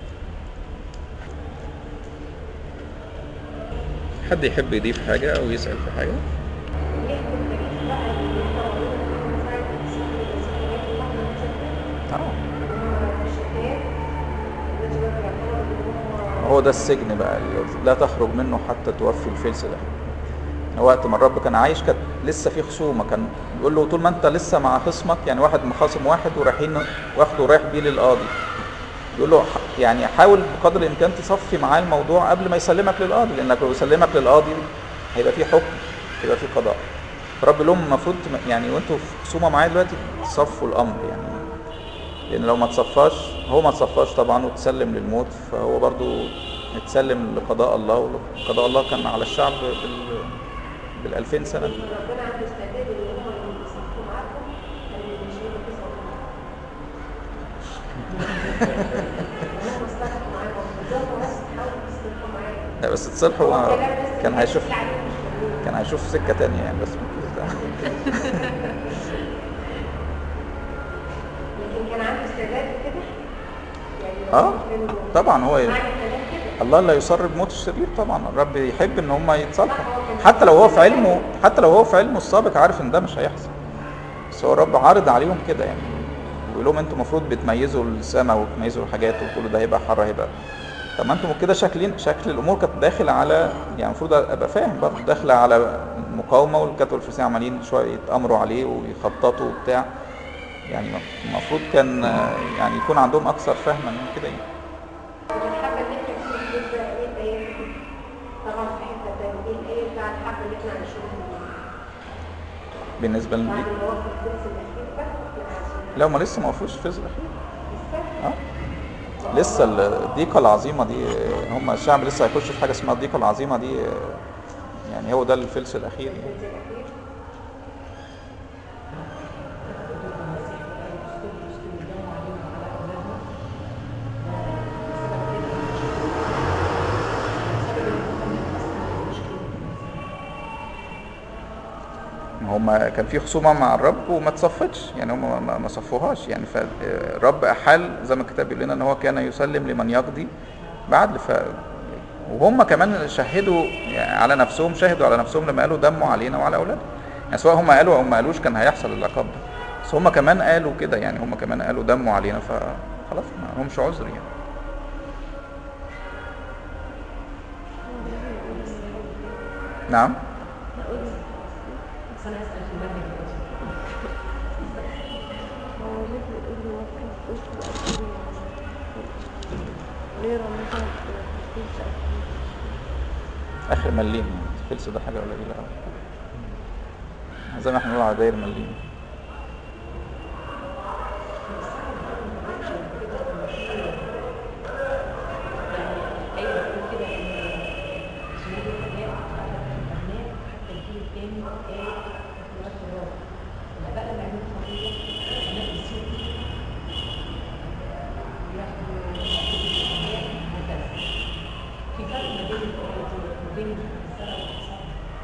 حد يحب يضيف حاجة أو يسأل في حاجة آه. هو ده السجن بقى اللي لا تخرج منه حتى توفي الفلس ده وقت ما الرب كان عايش كانت لسه في خصومه كان بيقول له طول ما انت لسه مع خصمك يعني واحد مخاصم واحد ورايحين واخده رايح بيه للقاضي يقول له ح- يعني حاول بقدر الامكان تصفي معاه الموضوع قبل ما يسلمك للقاضي لانك لو يسلمك للقاضي هيبقى في حكم هيبقى في قضاء الرب يقول لهم المفروض تم- يعني وانتوا في خصومه معايا دلوقتي تصفوا الامر يعني لان لو ما تصفاش هو ما تصفاش طبعا وتسلم للموت فهو برضو اتسلم لقضاء الله وقضاء الله كان على الشعب بال بالألفين سنة دي. ربنا عنده استعداد ان هو يصفوا معاكم لان مش هيبقى في صوت هم اصطلحوا معاكم بالظبط بس تحاولوا تصلحوا معاكم لا بس تصلحوا هو آه، كلام بس كان هيشوف اللي عليهم مش فاهمين. كان هيشوف سكة تانية يعني بس لكن كان عنده استعداد كده يعني لو اه كانوا طبعا هو معنى الكلام كده الله لا يصر بموت الشرير طبعا الرب يحب ان هم يتصالحوا حتى لو هو في علمه حتى لو هو في علمه السابق عارف ان ده مش هيحصل بس هو الرب عارض عليهم كده يعني بيقول لهم انتوا المفروض بتميزوا السماء وتميزوا الحاجات وتقولوا ده هيبقى حر هيبقى طب ما انتوا كده شكلين شكل الامور كانت داخله على يعني المفروض ابقى فاهم برضه داخله على مقاومه والكتب الفرنسيين عمالين شويه يتامروا عليه ويخططوا وبتاع يعني المفروض كان آه، يعني يكون عندهم اكثر فهما من كده يعني الحبه اللي احنا فيها دي بقى ايه الايه طبعا في حته تانيه ايه الايه بتاع الحبه اللي احنا هنشوفها بالنسبه بعد لي ما وقف الفلس الاخير بقى احنا عايزين لا هم لسه ما وقفوش الفيز الاخير لسه اه لسه الضيقه العظيمه دي هم الشعب لسه هيخش في حاجه اسمها الضيقه العظيمه دي يعني هو ده الفلس الاخير يعني. الفلس الاخير هم كان في خصومه مع الرب وما تصفتش يعني هم ما- ما صفوهاش يعني فالرب احال زي ما الكتاب بيقول لنا ان هو كان يسلم لمن يقضي بعدل ف وهم كمان شهدوا يعني على نفسهم شهدوا على نفسهم لما قالوا دموا علينا وعلى اولادنا يعني سواء هم قالوا او ما قالوش كان هيحصل العقاب ده بس هم كمان قالوا كده يعني هم كمان قالوا دموا علينا فخلاص ما لهمش عذر يعني نعم بس انا هسال في المنهج دلوقتي هو ليه بيقول لي وقف قلت أكيد ليه رمضان قلت أكيد اخر مليم الفلس ده حاجه قليله قوي زي ما احنا بنقول على داير مليم ايوه بتقول كده ان سنود الحاجات على الابناء حتى الجيل الثاني قال في وقت الرابع الاباء لما يعملوا خطيه الابناء بيسيبوا بياخدوا الابناء هكذا في فرق ما بين الآيتين وبين الزرع والحصاد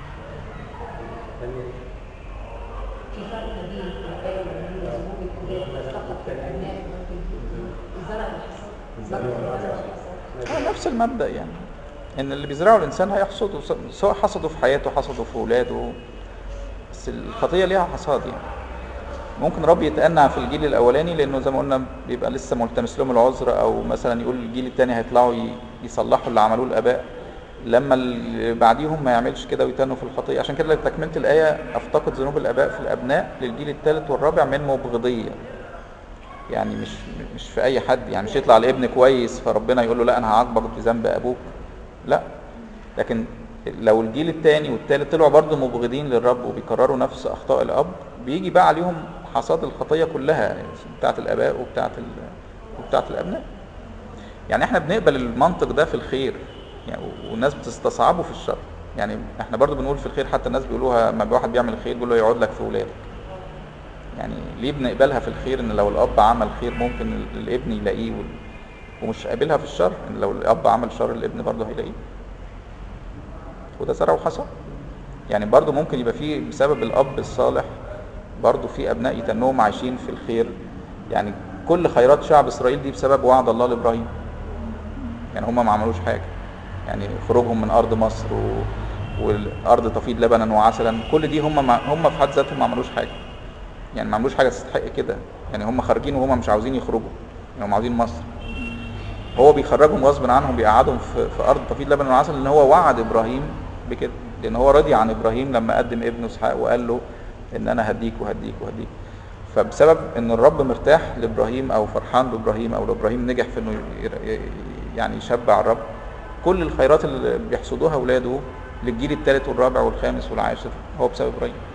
في فرق ما بين الآية اللي هي زبون الكلاب فقط في الأبناء والزرع والحصاد الزرع والحصاد هو نفس المبدا يعني ان اللي بيزرعه الانسان هيحصده س- سواء حصده في حياته حصده في اولاده بس الخطيه ليها حصاد يعني ممكن رب يتأنى في الجيل الاولاني لانه زي ما قلنا بيبقى لسه ملتمس لهم العذر او مثلا يقول الجيل الثاني هيطلعوا ي- يصلحوا اللي عملوه الاباء لما اللي بعديهم ما يعملش كده ويتنوا في الخطيه عشان كده تكمله الايه افتقد ذنوب الاباء في الابناء للجيل الثالث والرابع من مبغضيه يعني مش مش في اي حد يعني مش يطلع الابن كويس فربنا يقول له لا انا هعاقبك بذنب ابوك لا لكن لو الجيل الثاني والثالث طلعوا برضه مبغضين للرب وبيكرروا نفس اخطاء الاب بيجي بقى عليهم حصاد الخطيه كلها بتاعه الاباء وبتاعه ال... وبتاعه الابناء يعني احنا بنقبل المنطق ده في الخير يعني والناس بتستصعبه في الشر يعني احنا برضو بنقول في الخير حتى الناس بيقولوها لما واحد بيعمل الخير بيقول له يقعد لك في ولادك يعني ليه بنقبلها في الخير ان لو الاب عمل خير ممكن ال- الابن يلاقيه وال- ومش قابلها في الشر ان لو الاب عمل شر الابن برضه هيلاقيه وده زرع وحصاد يعني برضه ممكن يبقى فيه بسبب الاب الصالح برضو في ابناء يتنهم عايشين في الخير يعني كل خيرات شعب اسرائيل دي بسبب وعد الله لابراهيم يعني هم ما عملوش حاجه يعني خروجهم من ارض مصر و... والارض تفيض لبنا وعسلا كل دي هم ما... هم في حد ذاتهم ما عملوش حاجه يعني ما عملوش حاجه تستحق كده يعني هم خارجين وهم مش عاوزين يخرجوا يعني هم عاوزين مصر هو بيخرجهم غصب عنهم بيقعدهم في, في ارض تفيض لبن وعسل لان هو وعد ابراهيم بكده لان هو راضي عن ابراهيم لما قدم ابنه اسحاق وقال له ان انا هديك وهديك وهديك فبسبب ان الرب مرتاح لابراهيم او فرحان بابراهيم او ابراهيم نجح في انه ي- ي- يعني يشبع الرب كل الخيرات اللي بيحصدوها اولاده للجيل الثالث والرابع والخامس والعاشر هو بسبب ابراهيم